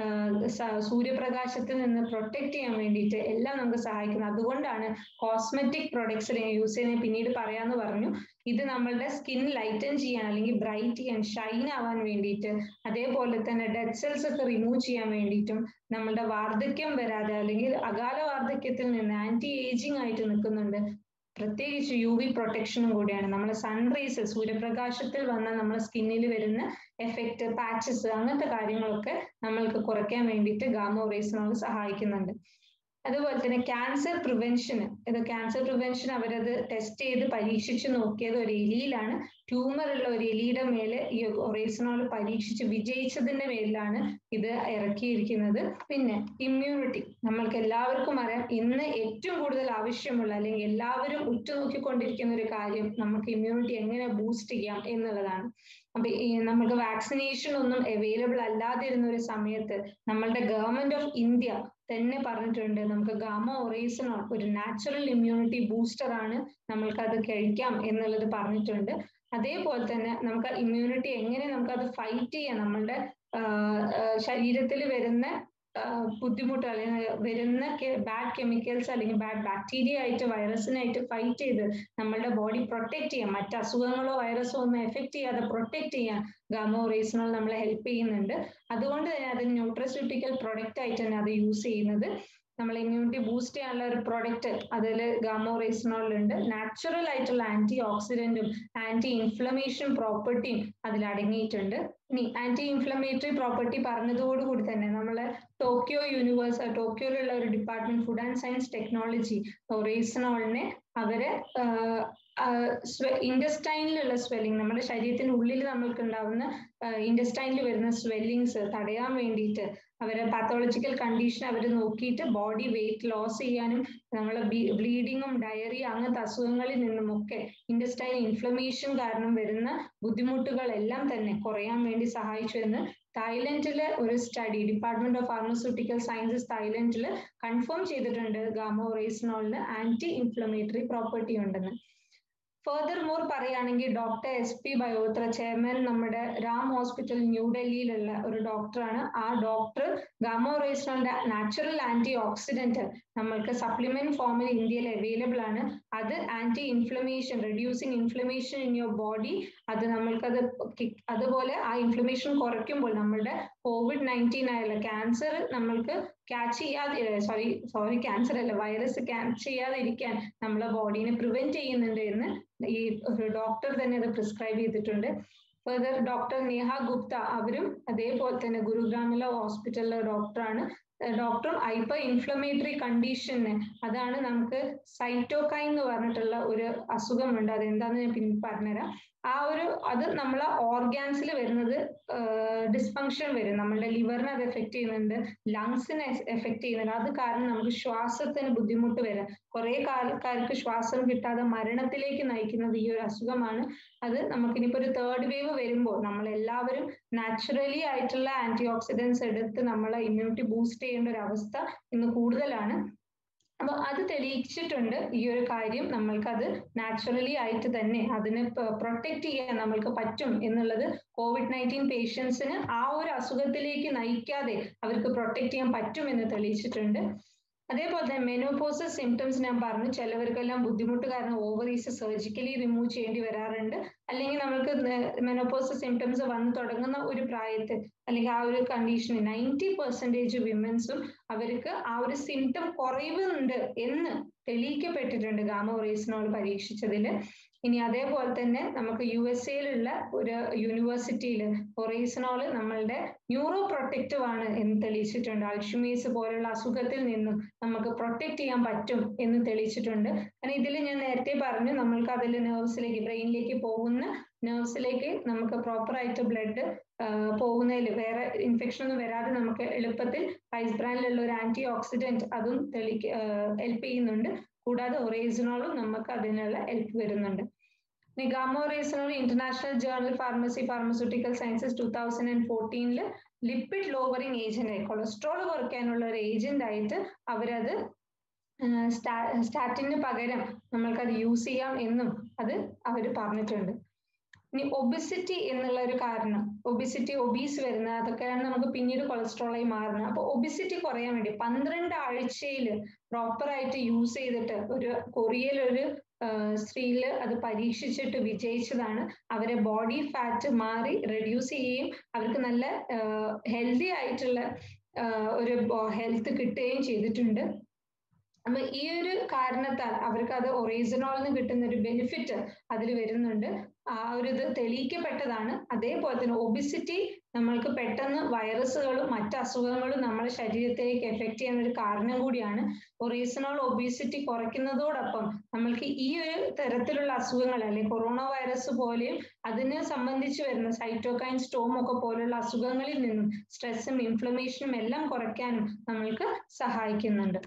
സൂര്യപ്രകാശത്തിൽ നിന്ന് പ്രൊട്ടക്ട് ചെയ്യാൻ വേണ്ടിയിട്ട് എല്ലാം നമുക്ക് സഹായിക്കുന്നത് അതുകൊണ്ടാണ് കോസ്മെറ്റിക് പ്രൊഡക്ട്സ് യൂസ് ചെയ്യുന്നത് പിന്നീട് പറയാന്ന് പറഞ്ഞു ഇത് നമ്മളുടെ സ്കിൻ ലൈറ്റൻ ചെയ്യാൻ അല്ലെങ്കിൽ ബ്രൈറ്റ് ചെയ്യാൻ ഷൈൻ ആവാൻ വേണ്ടിയിട്ട് അതേപോലെ തന്നെ ഡെഡ് സെൽസ് ഒക്കെ റിമൂവ് ചെയ്യാൻ വേണ്ടിയിട്ടും നമ്മളുടെ വാർദ്ധക്യം വരാതെ അല്ലെങ്കിൽ അകാല വാർദ്ധക്യത്തിൽ നിന്ന് ആന്റി ഏജിങ് ആയിട്ട് നിൽക്കുന്നുണ്ട് പ്രത്യേകിച്ച് യു വി പ്രൊട്ടക്ഷനും കൂടിയാണ് നമ്മളെ സൺറൈസ് സൂര്യപ്രകാശത്തിൽ വന്ന നമ്മുടെ സ്കിന്നിൽ വരുന്ന എഫക്റ്റ് പാച്ചസ് അങ്ങനത്തെ കാര്യങ്ങളൊക്കെ നമ്മൾക്ക് കുറയ്ക്കാൻ വേണ്ടിയിട്ട് ഗാമോറേസിനോൾ സഹായിക്കുന്നുണ്ട് അതുപോലെ തന്നെ ക്യാൻസർ പ്രിവെൻഷന് ഇത് ക്യാൻസർ പ്രിവെൻഷൻ അവരത് ടെസ്റ്റ് ചെയ്ത് പരീക്ഷിച്ച് നോക്കിയത് ഒരു എലിയിലാണ് ട്യൂമർ ഉള്ള ഒരു എലിയുടെ മേലെ ഈ ഒറേസിനോൾ പരീക്ഷിച്ച് വിജയിച്ചതിന്റെ മേലിലാണ് ഇത് ഇറക്കിയിരിക്കുന്നത് പിന്നെ ഇമ്മ്യൂണിറ്റി നമ്മൾക്ക് എല്ലാവർക്കും അറിയാം ഇന്ന് ഏറ്റവും കൂടുതൽ ആവശ്യമുള്ള അല്ലെങ്കിൽ എല്ലാവരും ഉറ്റുനോക്കിക്കൊണ്ടിരിക്കുന്ന ഒരു കാര്യം നമുക്ക് ഇമ്മ്യൂണിറ്റി എങ്ങനെ ബൂസ്റ്റ് ചെയ്യാം എന്നുള്ളതാണ് അപ്പൊ ഈ നമുക്ക് വാക്സിനേഷൻ ഒന്നും അവൈലബിൾ അല്ലാതിരുന്ന ഒരു സമയത്ത് നമ്മളുടെ ഗവൺമെന്റ് ഓഫ് ഇന്ത്യ തന്നെ പറഞ്ഞിട്ടുണ്ട് നമുക്ക് ഗാമ ഒറേസിനോൾ ഒരു നാച്ചുറൽ ഇമ്മ്യൂണിറ്റി ബൂസ്റ്റർ ആണ് നമ്മൾക്ക് അത് കഴിക്കാം എന്നുള്ളത് പറഞ്ഞിട്ടുണ്ട് അതേപോലെ തന്നെ നമുക്ക് ഇമ്മ്യൂണിറ്റി എങ്ങനെ നമുക്ക് അത് ഫൈറ്റ് ചെയ്യാം നമ്മളുടെ ശരീരത്തിൽ വരുന്ന ബുദ്ധിമുട്ട് അല്ലെങ്കിൽ വരുന്ന ബാഡ് കെമിക്കൽസ് അല്ലെങ്കിൽ ബാഡ് ബാക്ടീരിയ ആയിട്ട് വൈറസിനായിട്ട് ഫൈറ്റ് ചെയ്ത് നമ്മളുടെ ബോഡി പ്രൊട്ടക്ട് ചെയ്യാം മറ്റ് അസുഖങ്ങളോ വൈറസോ ഒന്നും എഫക്ട് ചെയ്യാതെ പ്രൊട്ടക്ട് ചെയ്യാൻ ഗാമോ റേസിനോൾ നമ്മളെ ഹെൽപ്പ് ചെയ്യുന്നുണ്ട് അതുകൊണ്ട് തന്നെ അത് ന്യൂട്രസ്യൂട്ടിക്കൽ പ്രൊഡക്റ്റ് ആയിട്ട് തന്നെ അത് യൂസ് ചെയ്യുന്നത് നമ്മൾ ഇമ്മ്യൂണിറ്റി ബൂസ്റ്റ് ചെയ്യാനുള്ള ഒരു പ്രൊഡക്റ്റ് അതിൽ ഗാമോ റേസിനോളുണ്ട് നാച്ചുറൽ ആയിട്ടുള്ള ആന്റി ഓക്സിഡന്റും ആന്റി ഇൻഫ്ലമേഷൻ പ്രോപ്പർട്ടിയും അതിൽ അടങ്ങിയിട്ടുണ്ട് ഇനി ആന്റി ഇൻഫ്ലമേറ്ററി പ്രോപ്പർട്ടി പറഞ്ഞതോടുകൂടി തന്നെ നമ്മൾ ടോക്കിയോ യൂണിവേഴ്സ് ടോക്കിയോയിലുള്ള ഒരു department food and science technology റേസിനോളിനെ അവര് ഇൻഡസ്റ്റൈനിലുള്ള സ്വെല്ലിംഗ് നമ്മുടെ ശരീരത്തിന് ഉള്ളിൽ നമ്മൾക്ക് ഉണ്ടാവുന്ന ഇൻഡസ്റ്റൈനിൽ വരുന്ന സ്വെല്ലിങ്സ് തടയാൻ വേണ്ടിയിട്ട് അവരെ പാത്തോളജിക്കൽ കണ്ടീഷൻ അവർ നോക്കിയിട്ട് ബോഡി വെയിറ്റ് ലോസ് ചെയ്യാനും നമ്മളെ ബ്ലീഡിങ്ങും ഡയറി അങ്ങനത്തെ അസുഖങ്ങളിൽ നിന്നുമൊക്കെ ഇൻഡസ്റ്റൈൻ ഇൻഫ്ലമേഷൻ കാരണം വരുന്ന ബുദ്ധിമുട്ടുകളെല്ലാം തന്നെ കുറയാൻ വേണ്ടി സഹായിച്ചു എന്ന് തായ്ലൻഡിലെ ഒരു study department of pharmaceutical sciences തായ്ലൻഡിൽ കൺഫേം ചെയ്തിട്ടുണ്ട് ഗാമോ റേസിനോളിന് ആന്റി ഇൻഫ്ലമേറ്ററി പ്രോപ്പർട്ടി ഉണ്ടെന്ന് ഫർദർ മോർ പറയുകയാണെങ്കിൽ doctor S P Byotra chairman നമ്മുടെ രാം ഹോസ്പിറ്റൽ ന്യൂഡൽഹിയിലുള്ള ഒരു ഡോക്ടറാണ് ആ ഡോക്ടർ ഗാമോറേസിനോളിന്റെ നാച്ചുറൽ ആന്റി ഓക്സിഡന്റ് നമ്മൾക്ക് സപ്ലിമെന്റ് ഫോമിൽ ഇന്ത്യയിൽ അവൈലബിൾ ആണ് അത് anti inflammation reducing inflammation in your body അത് നമ്മൾക്കത് അതുപോലെ ആ ഇൻഫ്ലമേഷൻ കുറയ്ക്കുമ്പോൾ നമ്മളുടെ കോവിഡ് നയൻറ്റീൻ ആയുള്ള ക്യാൻസർ നമ്മൾക്ക് ക്യാച്ച് ചെയ്യാതെ സോറി സോറി ക്യാൻസർ അല്ല വൈറസ് ക്യാച്ച് ചെയ്യാതിരിക്കാൻ നമ്മളെ ബോഡീനെ പ്രിവെന്റ് ചെയ്യുന്നുണ്ട് എന്ന് ഈ ഒരു ഡോക്ടർ തന്നെ അത് പ്രിസ്ക്രൈബ് ചെയ്തിട്ടുണ്ട് ഫർദർ ഡോക്ടർ നേഹ ഗുപ്ത അവരും അതേപോലെ തന്നെ ഗുരുഗ്രാമിലെ ഹോസ്പിറ്റലിലെ ഡോക്ടറാണ് ഡോക്ടറും ഹൈപ്പർ ഇൻഫ്ലമേറ്ററി കണ്ടീഷന് അതാണ് നമുക്ക് സൈറ്റോകൈൻ എന്ന് പറഞ്ഞിട്ടുള്ള ഒരു അസുഖമുണ്ട് അത് എന്താന്ന് ഞാൻ പിന്നെ പറഞ്ഞുതരാം ആ ഒരു അത് നമ്മളെ ഓർഗാൻസിൽ വരുന്നത് ഡിസ്ഫങ്ഷൻ വരും നമ്മളുടെ ലിവറിനെ അത് എഫക്ട് ചെയ്യുന്നുണ്ട് ലങ്സിനെ എഫക്ട് ചെയ്യുന്നുണ്ട് അത് കാരണം നമുക്ക് ശ്വാസത്തിന് ബുദ്ധിമുട്ട് വരാം കുറെ ആൾക്കാർക്ക് ശ്വാസം കിട്ടാതെ മരണത്തിലേക്ക് നയിക്കുന്നത് ഈ ഒരു അസുഖമാണ് അത് നമുക്കിനിപ്പോ ഒരു തേർഡ് വേവ് വരുമ്പോൾ നമ്മൾ എല്ലാവരും നാച്ചുറലി ആയിട്ടുള്ള ആന്റി ഓക്സിഡൻസ് എടുത്ത് നമ്മളെ ഇമ്മ്യൂണിറ്റി ബൂസ്റ്റ് ചെയ്യേണ്ട ഒരു അവസ്ഥ ഇന്ന് കൂടുതലാണ് അപ്പൊ അത് തെളിയിച്ചിട്ടുണ്ട് ഈ ഒരു കാര്യം നമ്മൾക്ക് അത് നാച്ചുറലി ആയിട്ട് തന്നെ അതിനെ പ്രൊട്ടക്ട് ചെയ്യാൻ നമ്മൾക്ക് പറ്റും എന്നുള്ളത് കോവിഡ് നയൻറ്റീൻ പേഷ്യൻസിന് ആ ഒരു അസുഖത്തിലേക്ക് നയിക്കാതെ അവർക്ക് പ്രൊട്ടക്ട് ചെയ്യാൻ പറ്റും എന്ന് തെളിയിച്ചിട്ടുണ്ട് അതേപോലെ തന്നെ മെനോപോസസ് സിംറ്റംസ് ഞാൻ പറഞ്ഞു ചിലവർക്കെല്ലാം ബുദ്ധിമുട്ട് കാരണം ഓവറീസ് സർജിക്കലി റിമൂവ് ചെയ്യേണ്ടി വരാറുണ്ട് അല്ലെങ്കിൽ നമ്മൾക്ക് മെനോപോസസ് സിംറ്റംസ് വന്നു തുടങ്ങുന്ന ഒരു പ്രായത്തിൽ അല്ലെങ്കിൽ ആ ഒരു കണ്ടീഷനിൽ നയൻറ്റി പെർസെൻറ്റേജ് വിമൻസും അവർക്ക് ആ ഒരു സിംറ്റം കുറയുന്നുണ്ട് എന്ന് തെളിയിക്കപ്പെട്ടിട്ടുണ്ട് ഗാമോറേസിനോൾ പരീക്ഷിച്ചതിൽ ഇനി അതേപോലെ തന്നെ നമുക്ക് യു എസ് എയിലുള്ള ഒരു യൂണിവേഴ്സിറ്റിയിൽ ഒറേസിനോൾ നമ്മളുടെ ന്യൂറോ പ്രൊട്ടക്റ്റീവ് ആണ് എന്ന് തെളിയിച്ചിട്ടുണ്ട് അൾഷിമേസ് പോലുള്ള അസുഖത്തിൽ നിന്നും നമുക്ക് പ്രൊട്ടക്ട് ചെയ്യാൻ പറ്റും എന്ന് തെളിയിച്ചിട്ടുണ്ട് കാരണം ഇതിൽ ഞാൻ നേരത്തെ പറഞ്ഞു നമ്മൾക്ക് അതിൽ നെർവ്സിലേക്ക് ബ്രെയിനിലേക്ക് പോകുന്ന നെർവ്സിലേക്ക് നമുക്ക് പ്രോപ്പർ ആയിട്ട് ബ്ലഡ് പോകുന്നതിൽ വേറെ ഇൻഫെക്ഷൻ ഒന്നും വരാതെ നമുക്ക് എളുപ്പത്തിൽ റൈസ് ബ്രാൻഡിലുള്ള ഒരു ആന്റി ഓക്സിഡന്റ് അതും തെളി ഹെൽപ്പ് ചെയ്യുന്നുണ്ട് കൂടാതെ ഒറേസിനോളും നമുക്ക് അതിനുള്ള ഹെൽപ്പ് വരുന്നുണ്ട് നിഗാമോറേസിനോൾ international journal pharmacy pharmaceutical sciences two thousand and ഫോർട്ടീനിൽ ലിപ്പിഡ് ലോവറിംഗ് ഏജന്റ് ആയി കൊളസ്ട്രോൾ കുറയ്ക്കാനുള്ള ഒരു ഏജന്റ് ആയിട്ട് അവരത് സ്റ്റാറ്റിന് പകരം നമ്മൾക്കത് യൂസ് ചെയ്യാം എന്നും അത് അവർ പറഞ്ഞിട്ടുണ്ട് ഇനി ഒബിസിറ്റി എന്നുള്ള ഒരു കാരണം ഒബിസിറ്റി ഒബീസ് വരുന്ന അതൊക്കെയാണ് നമുക്ക് പിന്നീട് കൊളസ്ട്രോളായി മാറുന്നത് അപ്പൊ ഒബിസിറ്റി കുറയാൻ വേണ്ടി പന്ത്രണ്ട് ആഴ്ചയിൽ പ്രോപ്പർ ആയിട്ട് യൂസ് ചെയ്തിട്ട് ഒരു കൊറിയയിൽ ഒരു സ്ത്രീയില് അത് പരീക്ഷിച്ചിട്ട് വിജയിച്ചതാണ് അവരെ ബോഡി ഫാറ്റ് മാറി റെഡ്യൂസ് ചെയ്യുകയും അവർക്ക് നല്ല ഹെൽത്തി ആയിട്ടുള്ള ഒരു ഹെൽത്ത് കിട്ടുകയും ചെയ്തിട്ടുണ്ട് അപ്പൊ ഈ ഒരു കാരണത്താൽ അവർക്ക് അത് ഒറീസനോളിന് കിട്ടുന്ന ഒരു ബെനിഫിറ്റ് അതിൽ വരുന്നുണ്ട് ആ ഒരു ഇത് തെളിയിക്കപ്പെട്ടതാണ് അതേപോലെ തന്നെ ഒബിസിറ്റി നമ്മൾക്ക് പെട്ടെന്ന് വൈറസുകളും മറ്റ് അസുഖങ്ങളും നമ്മുടെ ശരീരത്തിലേക്ക് എഫക്ട് ചെയ്യുന്ന ഒരു കാരണം കൂടിയാണ് ഒറീസനോൾ ഒബിസിറ്റി കുറയ്ക്കുന്നതോടൊപ്പം നമ്മൾക്ക് ഈ ഒരു തരത്തിലുള്ള അസുഖങ്ങൾ അല്ലെങ്കിൽ കൊറോണ വൈറസ് പോലെയും അതിനെ സംബന്ധിച്ച് വരുന്ന സൈറ്റോകൈൻ സ്റ്റോം ഒക്കെ പോലുള്ള അസുഖങ്ങളിൽ നിന്നും സ്ട്രെസ്സും ഇൻഫ്ലമേഷനും എല്ലാം കുറയ്ക്കാനും നമ്മൾക്ക് സഹായിക്കുന്നുണ്ട്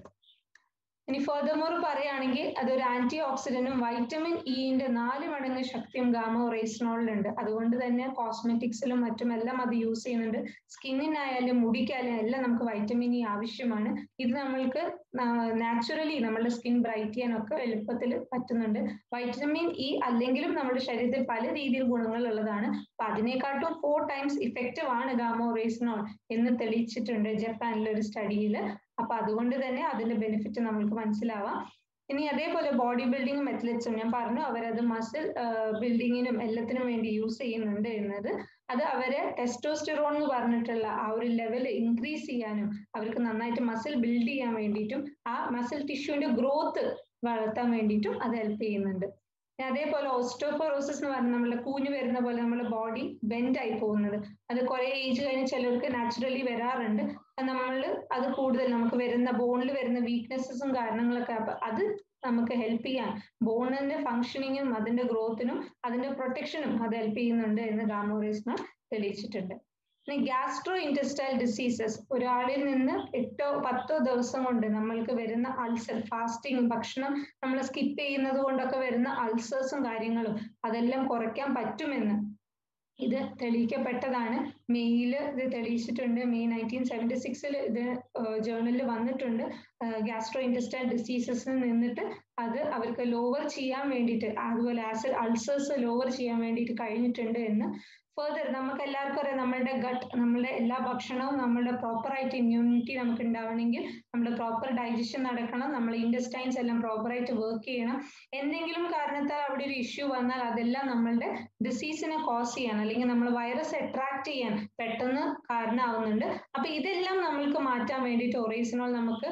ഇനി ഫർദർമോർ പറയുകയാണെങ്കിൽ അതൊരു ആന്റി ഓക്സിഡന്റും വൈറ്റമിൻ ഇന്റെ നാല് മടങ്ങ് ശക്തിയും ഗാമ റേസിനോളിലുണ്ട് അതുകൊണ്ട് തന്നെ കോസ്മെറ്റിക്സിലും മറ്റും എല്ലാം അത് യൂസ് ചെയ്യുന്നുണ്ട് സ്കിന്നിനായാലും മുടിക്കായാലും എല്ലാം നമുക്ക് വൈറ്റമിൻ ഇ ആവശ്യമാണ് ഇത് നമ്മൾക്ക് നാച്ചുറലി നമ്മുടെ സ്കിൻ ബ്രൈറ്റ് ചെയ്യാനൊക്കെ എളുപ്പത്തിൽ പറ്റുന്നുണ്ട് വൈറ്റമിൻ ഇ അല്ലെങ്കിലും നമ്മുടെ ശരീരത്തിൽ പല രീതിയിൽ ഗുണങ്ങൾ ഉള്ളതാണ് അപ്പൊ അതിനെക്കാട്ടും ഫോർ ടൈംസ് ഇഫക്റ്റീവ് ആണ് ഗാമോ റേസിനോൾ എന്ന് തെളിയിച്ചിട്ടുണ്ട് ജപ്പാനിലെ ഒരു സ്റ്റഡിയിൽ അപ്പൊ അതുകൊണ്ട് തന്നെ അതിന്റെ ബെനിഫിറ്റ് നമ്മൾക്ക് മനസ്സിലാവാം ഇനി അതേപോലെ ബോഡി ബിൽഡിംഗും അത്ലറ്റ്സും ഞാൻ പറഞ്ഞു അവരത് മസിൽ ബിൽഡിങ്ങിനും എല്ലാത്തിനും വേണ്ടി യൂസ് ചെയ്യുന്നുണ്ട് എന്നത് അത് അവരെ ടെസ്റ്റോസ്റ്റിറോൺ എന്ന് പറഞ്ഞിട്ടുള്ള ആ ഒരു ലെവൽ ഇൻക്രീസ് ചെയ്യാനും അവർക്ക് നന്നായിട്ട് മസിൽ ബിൽഡ് ചെയ്യാൻ വേണ്ടിയിട്ടും ആ മസിൽ ടിഷ്യൂവിന്റെ ഗ്രോത്ത് വളർത്താൻ വേണ്ടിയിട്ടും അത് ഹെൽപ്പ് ചെയ്യുന്നുണ്ട് അതേപോലെ ഓസ്റ്റോപോറോസിസ് എന്ന് പറഞ്ഞാൽ നമ്മുടെ കൂഞ്ഞ് വരുന്ന പോലെ നമ്മുടെ ബോഡി ബെൻഡ് ആയി പോകുന്നത് അത് കുറെ ഏജ് കഴിഞ്ഞ് ചിലർക്ക് നാച്ചുറലി വരാറുണ്ട് നമ്മൾ അത് കൂടുതൽ നമുക്ക് വരുന്ന ബോണിൽ വരുന്ന വീക്ക്നെസ്സസും കാരണങ്ങളൊക്കെ അപ്പൊ അത് നമുക്ക് ഹെൽപ്പ് ചെയ്യാൻ ബോണിന്റെ ഫങ്ഷനിങ്ങും അതിന്റെ ഗ്രോത്തിനും അതിന്റെ പ്രൊട്ടക്ഷനും അത് ഹെൽപ്പ് ചെയ്യുന്നുണ്ട് എന്ന് ഗാമോറേസിന് തെളിയിച്ചിട്ടുണ്ട് ഇനി ഗ്യാസ്ട്രോ ഇൻറ്റസ്റ്റൈൽ ഡിസീസസ് ഒരാളിൽ നിന്ന് എട്ടോ പത്തോ ദിവസം കൊണ്ട് നമ്മൾക്ക് വരുന്ന അൾസർ ഫാസ്റ്റിംഗ് ഭക്ഷണം നമ്മൾ സ്കിപ്പ് ചെയ്യുന്നത് കൊണ്ടൊക്കെ വരുന്ന അൾസേഴ്സും കാര്യങ്ങളും അതെല്ലാം കുറയ്ക്കാൻ പറ്റുമെന്ന് ഇത് തെളിയിക്കപ്പെട്ടതാണ് മെയ്യില് ഇത് തെളിയിച്ചിട്ടുണ്ട് മെയ് നയൻറ്റീൻ സെവൻറ്റി സിക്സിൽ ഇത് ജേർണലിൽ വന്നിട്ടുണ്ട് ഗ്യാസ്ട്രോ ഇൻറ്റസ്റ്റൈൽ ഡിസീസസിൽ നിന്നിട്ട് അത് അവർക്ക് ലോവർ ചെയ്യാൻ വേണ്ടിയിട്ട് അതുപോലെ ആസിഡ് അൾസേഴ്സ് ലോവർ ചെയ്യാൻ വേണ്ടിയിട്ട് കഴിഞ്ഞിട്ടുണ്ട് എന്ന് ഫെർദർ നമുക്ക് എല്ലാവർക്കും അറിയാം നമ്മളുടെ ഗട്ട് നമ്മളുടെ എല്ലാ ഭക്ഷണവും നമ്മളുടെ പ്രോപ്പർ ആയിട്ട് ഇമ്മ്യൂണിറ്റി നമുക്ക് ഉണ്ടാവണമെങ്കിൽ നമ്മുടെ പ്രോപ്പർ ഡൈജഷൻ നടക്കണം നമ്മൾ ഇൻഡസ്റ്റൈൻസ് എല്ലാം പ്രോപ്പർ ആയിട്ട് വർക്ക് ചെയ്യണം എന്തെങ്കിലും കാരണത്താൽ അവിടെ ഒരു ഇഷ്യൂ വന്നാൽ അതെല്ലാം നമ്മളുടെ ഡിസീസിനെ കോസ് ചെയ്യാൻ അല്ലെങ്കിൽ നമ്മൾ വൈറസ് അട്രാക്ട് ചെയ്യാൻ പെട്ടെന്ന് കാരണമാവുന്നുണ്ട് അപ്പൊ ഇതെല്ലാം നമ്മൾക്ക് മാറ്റാൻ വേണ്ടിയിട്ട് ഒറേസിനോൾ നമുക്ക്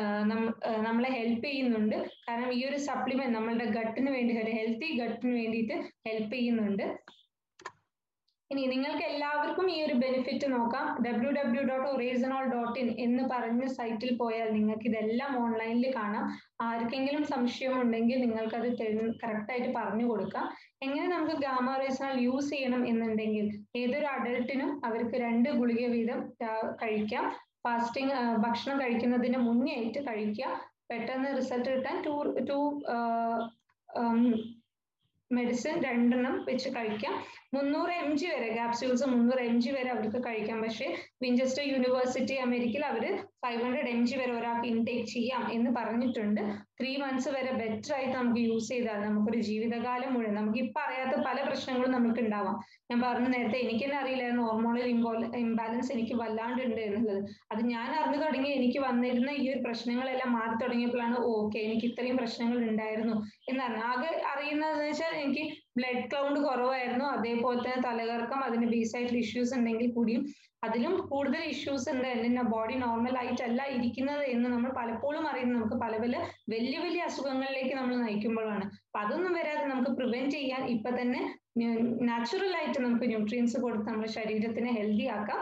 നമ്മളെ ഹെൽപ്പ് ചെയ്യുന്നുണ്ട് കാരണം ഈ ഒരു സപ്ലിമെന്റ് നമ്മളുടെ ഗട്ടിന് വേണ്ടി ഒരു ഹെൽത്തി ഗട്ടിന് വേണ്ടിയിട്ട് ഹെൽപ്പ് ചെയ്യുന്നുണ്ട് ഇനി നിങ്ങൾക്ക് എല്ലാവർക്കും ഈ ഒരു ബെനിഫിറ്റ് നോക്കാം W W dot oryzanol dot in എന്ന് പറഞ്ഞ സൈറ്റിൽ പോയാൽ നിങ്ങൾക്ക് ഇതെല്ലാം ഓൺലൈനിൽ കാണാം ആർക്കെങ്കിലും സംശയം ഉണ്ടെങ്കിൽ നിങ്ങൾക്ക് അത് കറക്റ്റ് ആയിട്ട് പറഞ്ഞു കൊടുക്കാം എങ്ങനെ നമുക്ക് ഗാമ ഒറേസണോൾ യൂസ് ചെയ്യണം എന്നുണ്ടെങ്കിൽ ഏതൊരു അഡൾട്ടിനും അവർക്ക് രണ്ട് ഗുളിക വീതം കഴിക്കാം ഫാസ്റ്റിംഗ് ഭക്ഷണം കഴിക്കുന്നതിന് മുന്നേ ആയിട്ട് കഴിക്കുക പെട്ടെന്ന് റിസൾട്ട് കിട്ടാൻ ടു ടു മെഡിസിൻ രണ്ടെണ്ണം വെച്ച് കഴിക്കാം മുന്നൂറ് എം ജി വരെ ക്യാപ്സ്യൂൾസ് മുന്നൂറ് എം ജി വരെ അവർക്ക് കഴിക്കാം പക്ഷേ വിഞ്ചസ്റ്റർ യൂണിവേഴ്സിറ്റി അമേരിക്കയിൽ അവർ ഫൈവ് ഹൺഡ്രഡ് എം ജി വരെ ഒരാൾക്ക് ഇൻടേക്ക് ചെയ്യാം എന്ന് പറഞ്ഞിട്ടുണ്ട് ത്രീ മന്ത്സ് വരെ ബെറ്റർ ആയിട്ട് നമുക്ക് യൂസ് ചെയ്താൽ നമുക്കൊരു ജീവിതകാലം മുഴുവൻ നമുക്ക് ഇപ്പൊ അറിയാത്ത പല പ്രശ്നങ്ങളും നമുക്ക് ഉണ്ടാവാം ഞാൻ പറഞ്ഞു നേരത്തെ എനിക്ക് തന്നെ അറിയില്ലായിരുന്നു ഹോർമോണൽ ഇംബാലൻസ് എനിക്ക് വല്ലാണ്ടുണ്ട് എന്നുള്ളത് അത് ഞാൻ അറിഞ്ഞു തുടങ്ങി എനിക്ക് വന്നിരുന്ന ഈ ഒരു പ്രശ്നങ്ങളെല്ലാം മാറി തുടങ്ങിയപ്പോഴാണ് ഓക്കെ എനിക്ക് ഇത്രയും പ്രശ്നങ്ങൾ ഉണ്ടായിരുന്നു എന്നറിഞ്ഞു ആകെ അറിയുന്നതെന്ന് വെച്ചാൽ എനിക്ക് ബ്ലഡ് കൗണ്ട് കുറവായിരുന്നു അതേപോലെ തന്നെ തലകറക്കം അതിന് ബേസ് ആയിട്ടുള്ള ഇഷ്യൂസ് ഉണ്ടെങ്കിൽ കൂടിയും അതിലും കൂടുതൽ ഇഷ്യൂസ് ഉണ്ട് എന്റെ ബോഡി നോർമൽ ആയിട്ടല്ല ഇരിക്കുന്നത് എന്ന് നമ്മൾ പലപ്പോഴും അറിയുന്നത് നമുക്ക് പല പല വലിയ വലിയ അസുഖങ്ങളിലേക്ക് നമ്മൾ നയിക്കുമ്പോഴാണ് അപ്പൊ അതൊന്നും വരാതെ നമുക്ക് പ്രിവെന്റ് ചെയ്യാൻ ഇപ്പൊ തന്നെ നാച്ചുറൽ ആയിട്ട് നമുക്ക് ന്യൂട്രിയൻസ് കൊടുത്ത് നമ്മുടെ ശരീരത്തിനെ ഹെൽത്തി ആക്കാം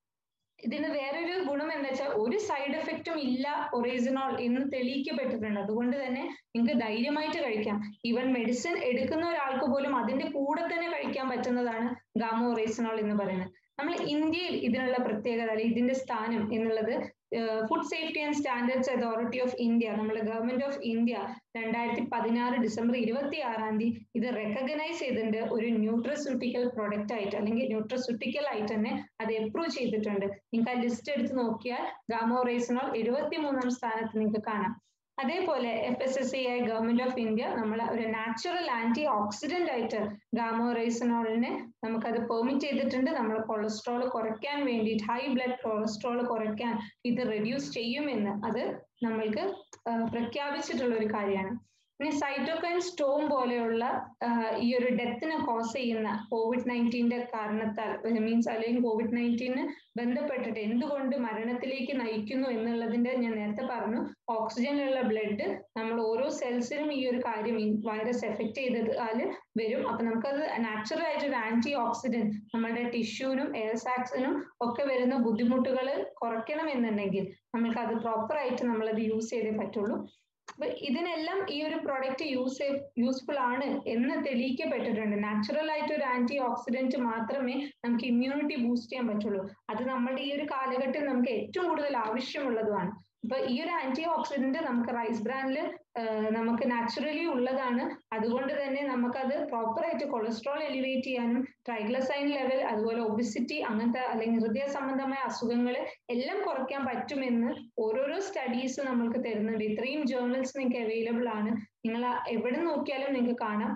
ഇതിന് വേറൊരു ഗുണം എന്താ വെച്ചാൽ ഒരു സൈഡ് എഫക്റ്റും ഇല്ല ഒറേസിനോൾ എന്ന് തെളിയിക്കപ്പെട്ടിട്ടുണ്ട് അതുകൊണ്ട് തന്നെ നിങ്ങൾക്ക് ധൈര്യമായിട്ട് കഴിക്കാം ഈവൻ മെഡിസിൻ എടുക്കുന്ന ഒരാൾക്ക് പോലും അതിന്റെ കൂടെ തന്നെ കഴിക്കാൻ പറ്റുന്നതാണ് ഗാമോ ഒറേസിനോൾ എന്ന് പറയുന്നത് നമ്മൾ ഇന്ത്യയിൽ ഇതിനുള്ള പ്രത്യേകത അല്ലെങ്കിൽ ഇതിന്റെ സ്ഥാനം എന്നുള്ളത് food safety and standards authority of India നമ്മുടെ ഗവൺമെന്റ് ഓഫ് ഇന്ത്യ രണ്ടായിരത്തി പതിനാറ് ഡിസംബർ ഇരുപത്തി ആറാം തീയതി ഇത് റെക്കഗ്നൈസ് ചെയ്തിട്ടുണ്ട് ഒരു ന്യൂട്രസ്യൂട്ടിക്കൽ പ്രൊഡക്റ്റ് ആയിട്ട് അല്ലെങ്കിൽ ന്യൂട്രസ്യൂട്ടിക്കൽ ആയിട്ട് തന്നെ അത് അപ്രൂവ് ചെയ്തിട്ടുണ്ട് നിങ്ങൾക്ക് ആ ലിസ്റ്റ് എടുത്ത് നോക്കിയാൽ ഗാമോറേസിനോൾ എഴുപത്തി മൂന്നാം സ്ഥാനത്ത് നിങ്ങൾക്ക് കാണാം അതേപോലെ F S S I government of India നമ്മൾ ഒരു നാച്ചുറൽ ആന്റി ഓക്സിഡന്റ് ആയിട്ട് ഗാമോറൈസനോളിനെ നമുക്കത് പെർമിറ്റ് ചെയ്തിട്ടുണ്ട് നമ്മൾ കൊളസ്ട്രോൾ കുറയ്ക്കാൻ വേണ്ടിയിട്ട് ഹൈ ബ്ലഡ് കൊളസ്ട്രോൾ കുറയ്ക്കാൻ ഇത് റെഡ്യൂസ് ചെയ്യുമെന്ന് അത് നമ്മൾക്ക് പ്രഖ്യാപിച്ചിട്ടുള്ള ഒരു കാര്യമാണ് ഇനി സൈറ്റോകൈൻ സ്റ്റോം പോലെയുള്ള ഈ ഒരു ഡെത്തിനെ കോസ് ചെയ്യുന്ന കോവിഡ് നയൻറ്റീൻ്റെ കാരണത്താൽ മീൻസ് അല്ലെങ്കിൽ കോവിഡ് നയൻറ്റീന് ബന്ധപ്പെട്ടിട്ട് എന്തുകൊണ്ട് മരണത്തിലേക്ക് നയിക്കുന്നു എന്നുള്ളതിന്റെ ഞാൻ നേരത്തെ പറഞ്ഞു ഓക്സിജനിലുള്ള ബ്ലഡ് നമ്മൾ ഓരോ സെൽസിനും ഈ ഒരു കാര്യം വൈറസ് എഫക്ട് ചെയ്താൽ വരും അപ്പൊ നമുക്കത് നാച്ചുറൽ ആയിട്ട് ഒരു ആന്റി ഓക്സിഡന്റ് നമ്മുടെ ടിഷ്യൂനും എയർ സാക്സിനും ഒക്കെ വരുന്ന ബുദ്ധിമുട്ടുകൾ കുറയ്ക്കണം എന്നുണ്ടെങ്കിൽ നമ്മൾക്ക് അത് പ്രോപ്പർ ആയിട്ട് നമ്മളത് യൂസ് ചെയ്തേ പറ്റുള്ളൂ അപ്പൊ ഇതിനെല്ലാം ഈ ഒരു പ്രോഡക്റ്റ് യൂസ് യൂസ്ഫുൾ ആണ് എന്ന് തെളിയിക്കപ്പെട്ടിട്ടുണ്ട് നാച്ചുറൽ ആയിട്ട് ഒരു ആന്റി ഓക്സിഡന്റ് മാത്രമേ നമുക്ക് ഇമ്മ്യൂണിറ്റി ബൂസ്റ്റ് ചെയ്യാൻ പറ്റുള്ളൂ അത് നമ്മുടെ ഈ ഒരു കാലഘട്ടത്തിൽ നമുക്ക് ഏറ്റവും കൂടുതൽ ആവശ്യമുള്ളതുമാണ് അപ്പൊ ഈ ഒരു ആന്റി ഓക്സിഡന്റ് നമുക്ക് റൈസ് ബ്രാൻഡിൽ നമുക്ക് നാച്ചുറലി ഉള്ളതാണ് അതുകൊണ്ട് തന്നെ നമുക്കത് പ്രോപ്പർ ആയിട്ട് കൊളസ്ട്രോൾ എലിവേറ്റ് ചെയ്യാനും ട്രൈഗ്ലസൈൻ ലെവൽ അതുപോലെ ഒബിസിറ്റി അങ്ങനത്തെ അല്ലെങ്കിൽ ഹൃദയ സംബന്ധമായ അസുഖങ്ങൾ എല്ലാം കുറയ്ക്കാൻ പറ്റുമെന്ന് ഓരോരോ സ്റ്റഡീസ് നമ്മൾക്ക് തരുന്നുണ്ട് ഇത്രയും ജേർണൽസ് നിങ്ങൾക്ക് അവൈലബിൾ ആണ് നിങ്ങൾ എവിടെ നോക്കിയാലും നിങ്ങൾക്ക് കാണാം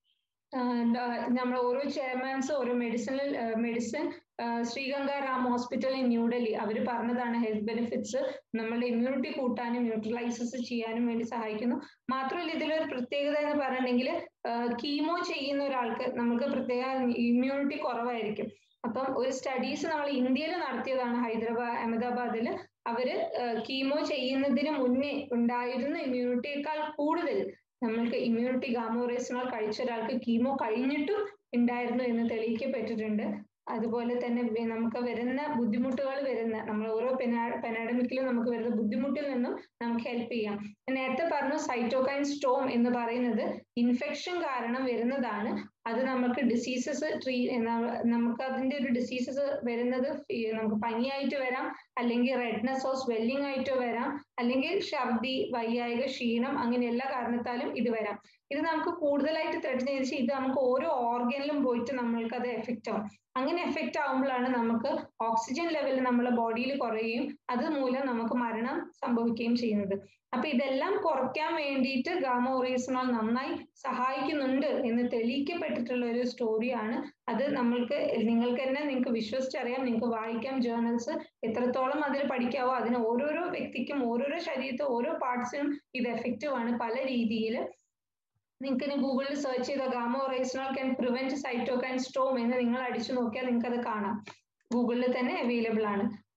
നമ്മൾ ഓരോ ചെയർമാൻസ് ഓരോ medicinal medicine ശ്രീഗംഗ Ram hospital in New Delhi അവർ പറഞ്ഞതാണ് ഹെൽത്ത് ബെനിഫിറ്റ്സ് നമ്മളുടെ ഇമ്മ്യൂണിറ്റി കൂട്ടാനും ന്യൂട്രലൈസസ് ചെയ്യാനും വേണ്ടി സഹായിക്കുന്നു മാത്രമല്ല ഇതിലൊരു പ്രത്യേകത എന്ന് പറഞ്ഞിട്ടുണ്ടെങ്കിൽ കീമോ ചെയ്യുന്ന ഒരാൾക്ക് നമുക്ക് പ്രത്യേക ഇമ്മ്യൂണിറ്റി കുറവായിരിക്കും അപ്പം ഒരു സ്റ്റഡീസ് നമ്മൾ ഇന്ത്യയിൽ നടത്തിയതാണ് ഹൈദരാബാദ് അഹമ്മദാബാദിൽ അവര് കീമോ ചെയ്യുന്നതിന് മുന്നേ ഉണ്ടായിരുന്ന ഇമ്മ്യൂണിറ്റിയേക്കാൾ കൂടുതൽ നമ്മൾക്ക് ഇമ്മ്യൂണിറ്റി ഗാമോറേസിനോൾ കഴിച്ച ഒരാൾക്ക് കീമോ കഴിഞ്ഞിട്ടും ഉണ്ടായിരുന്നു എന്ന് തെളിയിക്കപ്പെട്ടിട്ടുണ്ട് അതുപോലെ തന്നെ നമുക്ക് വരുന്ന ബുദ്ധിമുട്ടുകൾ വരുന്ന നമ്മൾ ഓരോ പെനാ പെനാഡമിക്കിലും നമുക്ക് വരുന്ന ബുദ്ധിമുട്ടിൽ നിന്നും നമുക്ക് ഹെൽപ്പ് ചെയ്യാം നേരത്തെ പറഞ്ഞു സൈറ്റോകൈൻ സ്റ്റോം എന്ന് പറയുന്നത് ഇൻഫെക്ഷൻ കാരണം വരുന്നതാണ് അത് നമുക്ക് ഡിസീസസ് ട്രീ നമുക്ക് അതിന്റെ ഒരു ഡിസീസസ് വരുന്നത് നമുക്ക് പനിയായിട്ട് വരാം അല്ലെങ്കിൽ റെഡ്നെസ്സോ സ്വെല്ലിംഗ് ആയിട്ടോ വരാം അല്ലെങ്കിൽ ഛർദി വയ്യായിക ക്ഷീണം അങ്ങനെ എല്ലാ കാരണത്താലും ഇത് വരാം ഇത് നമുക്ക് കൂടുതലായിട്ട് ത്രെഡ് ചെയ്ത് ഇത് നമുക്ക് ഓരോ ഓർഗനിലും പോയിട്ട് നമ്മൾക്ക് അത് എഫക്റ്റ് ആവും അങ്ങനെ എഫക്റ്റ് ആവുമ്പോഴാണ് നമുക്ക് ഓക്സിജൻ ലെവൽ നമ്മുടെ ബോഡിയിൽ കുറയുകയും അത് മൂലം നമുക്ക് മരണം സംഭവിക്കുകയും ചെയ്യുന്നത് അപ്പൊ ഇതെല്ലാം കുറയ്ക്കാൻ വേണ്ടിയിട്ട് ഗാമ ഒറേസനോൾ നന്നായി സഹായിക്കുന്നുണ്ട് എന്ന് തെളിയിക്കപ്പെട്ടിട്ടുള്ള ഒരു സ്റ്റോറിയാണ് അത് നമ്മൾക്ക് നിങ്ങൾക്ക് തന്നെ നിങ്ങൾക്ക് വിശ്വസിച്ചറിയാം നിങ്ങൾക്ക് വായിക്കാം ജേർണൽസ് എത്രത്തോളം അതിൽ പഠിക്കാവോ അതിന് ഓരോരോ വ്യക്തിക്കും ഓരോരോ ശരീരത്തെ ഓരോ പാർട്സിനും ഇത് എഫക്റ്റീവ് ആണ് പല രീതിയിൽ നിങ്ങൾക്ക് ഇനി ഗൂഗിളിൽ സെർച്ച് ചെയ്ത gamma oryzanol can prevent cytokine storm എന്ന് നിങ്ങൾ അടിച്ചു നോക്കിയാൽ നിങ്ങൾക്ക് അത് കാണാം ഗൂഗിളിൽ തന്നെ അവൈലബിൾ ആണ്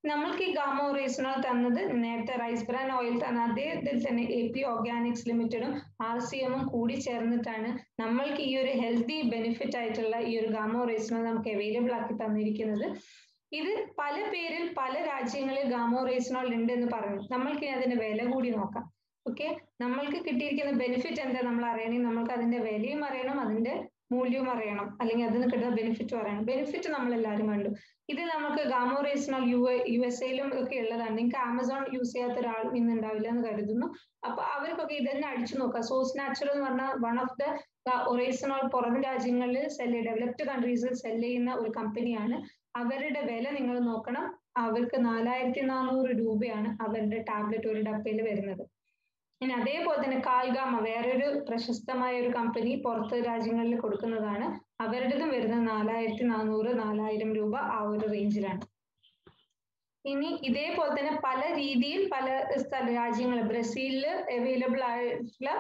നമ്മൾക്ക് ഈ ഗാമ ഒറേസിനോൾ തന്നത് നേരത്തെ റൈസ് ബ്രാൻ ഓയിൽ തന്ന അതേ ഇതിൽ തന്നെ എ പി ഓർഗാനിക്സ് ലിമിറ്റഡും ആർ സി എമ്മും കൂടി ചേർന്നിട്ടാണ് നമ്മൾക്ക് ഈ ഒരു ഹെൽത്തി ബെനിഫിറ്റ് ആയിട്ടുള്ള ഈ ഒരു ഗാമ ഒറേസിനോൾ നമുക്ക് അവൈലബിൾ ആക്കി തന്നിരിക്കുന്നത് ഇത് പല പേരിൽ പല രാജ്യങ്ങളിൽ ഗാമോ റേസിനോൾ ഉണ്ട് എന്ന് പറഞ്ഞു നമ്മൾക്ക് അതിന്റെ വില കൂടി നോക്കാം ഓക്കെ നമ്മൾക്ക് കിട്ടിയിരിക്കുന്ന ബെനിഫിറ്റ് എന്താ നമ്മൾ അറിയണമെങ്കിൽ നമ്മൾക്ക് അതിന്റെ വിലയും അറിയണം അതിന്റെ മൂല്യവും അറിയണം അല്ലെങ്കിൽ അതിന് കിട്ടുന്ന ബെനിഫിറ്റും അറിയണം ബെനിഫിറ്റ് നമ്മൾ എല്ലാവരും കണ്ടു ഇത് നമുക്ക് gamma oryzanol U U S എയിലും ഒക്കെ ഉള്ളതാണ് നിങ്ങൾക്ക് ആമസോൺ യൂസ് ചെയ്യാത്ത ഒരാൾ ഇന്ന് ഉണ്ടാവില്ല എന്ന് കരുതുന്നു അപ്പൊ അവർക്കൊക്കെ ഇതന്നെ അടിച്ചു നോക്കാം സോസ് നാച്ചുറൽ എന്ന് പറഞ്ഞാൽ വൺ ഓഫ് ദ ഒറേസിനോൾ പുറം രാജ്യങ്ങളിൽ സെല് ഡെവലപ്ഡ് കൺട്രീസിൽ സെല് ചെയ്യുന്ന ഒരു കമ്പനിയാണ് അവരുടെ വില നിങ്ങൾ നോക്കണം അവർക്ക് നാലായിരത്തി നാനൂറ് രൂപയാണ് അവരുടെ ടാബ്ലറ്റ് ഒരു ഡപ്പയിൽ വരുന്നത് ഇനി അതേപോലെ തന്നെ കാൽഗാമ വേറൊരു പ്രശസ്തമായ ഒരു കമ്പനി പുറത്ത് രാജ്യങ്ങളിൽ കൊടുക്കുന്നതാണ് അവരുടേതും വരുന്നത് നാലായിരത്തി നാനൂറ് നാലായിരം രൂപ ആ ഒരു റേഞ്ചിലാണ് ഇനി ഇതേപോലെ തന്നെ പല രീതിയിൽ പല സ്ഥല രാജ്യങ്ങൾ ബ്രസീലിൽ അവൈലബിൾ ആയിട്ടുള്ള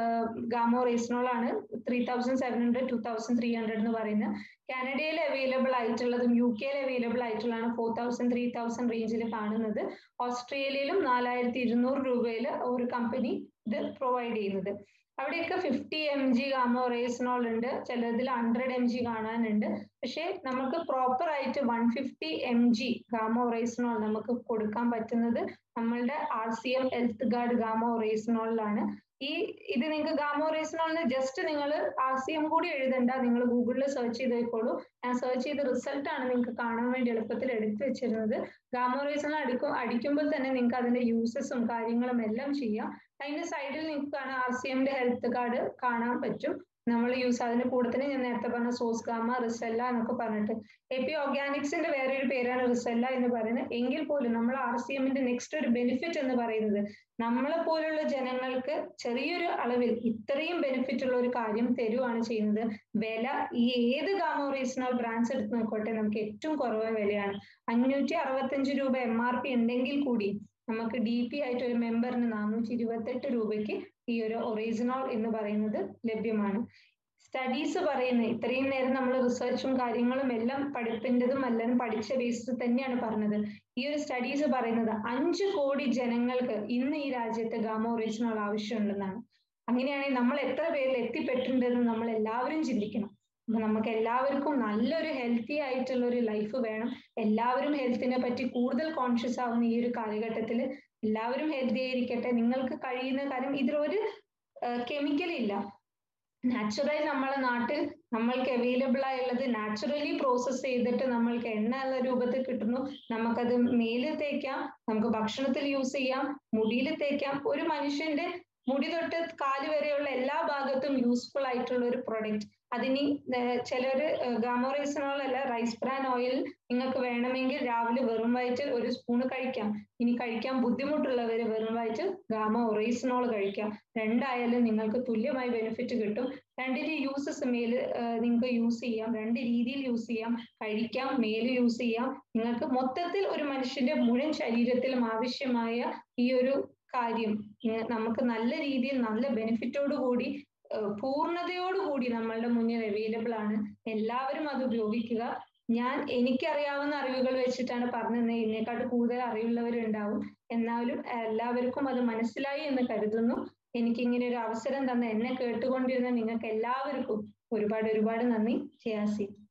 ഗാമോ റേസിനോൾ ആണ് three thousand seven hundred two thousand three hundred എന്ന് പറയുന്നത് കാനഡയിൽ അവൈലബിൾ ആയിട്ടുള്ളതും യു കെയിൽ അവൈലബിൾ ആയിട്ടുള്ളതാണ് ഫോർ തൗസൻഡ് ത്രീ തൗസൻഡ് റേഞ്ചിൽ കാണുന്നത് ഓസ്ട്രേലിയയിലും നാലായിരത്തി ഇരുന്നൂറ് രൂപയിൽ ഒരു കമ്പനി ഇത് പ്രൊവൈഡ് ചെയ്യുന്നത് അവിടെയൊക്കെ fifty M G gamma oryzanol ഉണ്ട് ചിലതിൽ ഹൺഡ്രഡ് എം ജി കാണാനുണ്ട് പക്ഷെ നമുക്ക് പ്രോപ്പർ ആയിട്ട് one fifty M G gamma oryzanol നമുക്ക് കൊടുക്കാൻ പറ്റുന്നത് നമ്മളുടെ R C M health guard gamma റേസിനോളിലാണ് ഈ ഇത് നിങ്ങൾക്ക് ഗാമോ റേസിനോളിന് ജസ്റ്റ് നിങ്ങൾ ആർ സി എം കൂടി എഴുതണ്ട നിങ്ങൾ ഗൂഗിളിൽ സെർച്ച് ചെയ്ത് വെക്കോളൂ ഞാൻ സെർച്ച് ചെയ്ത റിസൾട്ട് ആണ് നിങ്ങൾക്ക് കാണാൻ വേണ്ടി എളുപ്പത്തിൽ എടുത്തു വെച്ചിരുന്നത് ഗാമോ റേസിനോൾ അടിക്കും അടിക്കുമ്പോൾ തന്നെ നിങ്ങൾക്ക് അതിന്റെ യൂസസും കാര്യങ്ങളും എല്ലാം ചെയ്യാം അതിന്റെ സൈഡിൽ നിങ്ങൾക്ക് കാണാം ആർ സി എമ്മിന്റെ ഹെൽത്ത് കാർഡ് കാണാൻ പറ്റും നമ്മൾ യൂസ് അതിന്റെ കൂടെ തന്നെ ഞാൻ നേരത്തെ പറഞ്ഞ സോസ് ഗാമ റിസെല്ല എന്നൊക്കെ പറഞ്ഞിട്ട് എ പി ഓർഗാനിക്സിന്റെ വേറൊരു പേരാണ് റിസെല്ല എന്ന് പറയുന്നത് എങ്കിൽ പോലും നമ്മൾ ആർ സി എമ്മിന്റെ നെക്സ്റ്റ് ഒരു ബെനിഫിറ്റ് എന്ന് പറയുന്നത് നമ്മളെ പോലുള്ള ജനങ്ങൾക്ക് ചെറിയൊരു അളവിൽ ഇത്രയും ബെനിഫിറ്റ് ഉള്ള ഒരു കാര്യം തരുവാണ് ചെയ്യുന്നത് വില ഈ ഏത് ഗാമോ റീസണൽ ബ്രാൻഡ്സ് എടുത്ത് നോക്കട്ടെ നമുക്ക് ഏറ്റവും കുറവ് വിലയാണ് അഞ്ഞൂറ്റി അറുപത്തഞ്ച് രൂപ എം ആർ പി ഉണ്ടെങ്കിൽ കൂടി നമുക്ക് ഡി പി ആയിട്ട് ഒരു മെമ്പറിന് നാനൂറ്റി ഇരുപത്തെട്ട് രൂപയ്ക്ക് ഈ ഒരു ഒറിജിനൽ എന്ന് പറയുന്നത് ലഭ്യമാണ് സ്റ്റഡീസ് പറയുന്ന ഇത്രയും നേരം നമ്മൾ റിസർച്ചും കാര്യങ്ങളും എല്ലാം പഠിപ്പിൻ്റെതും എല്ലാം പഠിച്ച ബേസിൽ തന്നെയാണ് പറഞ്ഞത് ഈ ഒരു സ്റ്റഡീസ് പറയുന്നത് അഞ്ച് കോടി ജനങ്ങൾക്ക് ഇന്ന് ഈ രാജ്യത്ത് ഗാമോ ഒറിജിനൽ ആവശ്യമുണ്ടെന്നാണ് അങ്ങനെയാണെങ്കിൽ നമ്മൾ എത്ര പേരിൽ എത്തിപ്പെട്ടിട്ടുണ്ടെന്ന് നമ്മൾ എല്ലാവരും ചിന്തിക്കണം അപ്പൊ നമുക്ക് എല്ലാവർക്കും നല്ലൊരു ഹെൽത്തി ആയിട്ടുള്ള ഒരു ലൈഫ് വേണം എല്ലാവരും ഹെൽത്തിനെ പറ്റി കൂടുതൽ കോൺഷ്യസ് ആവുന്ന ഈ ഒരു കാലഘട്ടത്തിൽ എല്ലാവരും ഹെൽത്തി ആയിരിക്കട്ടെ നിങ്ങൾക്ക് കഴിയുന്ന കാര്യം ഇതിലൊരു കെമിക്കൽ ഇല്ല നാച്ചുറലി നമ്മളെ നാട്ടിൽ നമ്മൾക്ക് അവൈലബിൾ ആയുള്ളത് നാച്ചുറലി പ്രോസസ്സ് ചെയ്തിട്ട് നമ്മൾക്ക് എണ്ണ എന്ന രൂപത്തിൽ കിട്ടുന്നു നമുക്കത് മേലിൽ തേക്കാം നമുക്ക് ഭക്ഷണത്തിൽ യൂസ് ചെയ്യാം മുടിയിൽ തേക്കാം ഒരു മനുഷ്യന്റെ മുടി തൊട്ട് കാല് വരെയുള്ള എല്ലാ ഭാഗത്തും യൂസ്ഫുൾ ആയിട്ടുള്ള ഒരു പ്രൊഡക്റ്റ് അതിനി ചിലര് ഗാമോറൈസനോൾ അല്ല റൈസ് ബ്രാൻ ഓയിൽ നിങ്ങൾക്ക് വേണമെങ്കിൽ രാവിലെ വെറും വയറ്റിൽ ഒരു സ്പൂണ് കഴിക്കാം ഇനി കഴിക്കാൻ ബുദ്ധിമുട്ടുള്ളവർ വെറും വയറ്റിൽ ഗാമ ഒറൈസനോൾ കഴിക്കാം രണ്ടായാലും നിങ്ങൾക്ക് തുല്യമായി ബെനിഫിറ്റ് കിട്ടും രണ്ടിന്റെ യൂസസ് മേല് നിങ്ങൾക്ക് യൂസ് ചെയ്യാം രണ്ട് രീതിയിൽ യൂസ് ചെയ്യാം കഴിക്കാം മേല് യൂസ് ചെയ്യാം നിങ്ങൾക്ക് മൊത്തത്തിൽ ഒരു മനുഷ്യന്റെ മുഴുവൻ ശരീരത്തിലും ആവശ്യമായ ഈ ഒരു കാര്യം നമുക്ക് നല്ല രീതിയിൽ നല്ല ബെനിഫിറ്റോട് കൂടി പൂർണ്ണതയോടുകൂടി നമ്മളുടെ മുന്നിൽ അവൈലബിൾ ആണ് എല്ലാവരും അത് ഉപയോഗിക്കുക ഞാൻ എനിക്കറിയാവുന്ന അറിവുകൾ വെച്ചിട്ടാണ് പറഞ്ഞത് എന്നെക്കാട്ട് കൂടുതൽ അറിവുള്ളവരുണ്ടാവും എന്നാലും എല്ലാവർക്കും അത് മനസ്സിലായി എന്ന് കരുതുന്നു എനിക്ക് ഇങ്ങനെ ഒരു അവസരം തന്ന എന്നെ കേട്ടുകൊണ്ടിരുന്ന നിങ്ങൾക്ക് എല്ലാവർക്കും ഒരുപാട് ഒരുപാട് നന്ദി ചെയ്യാസി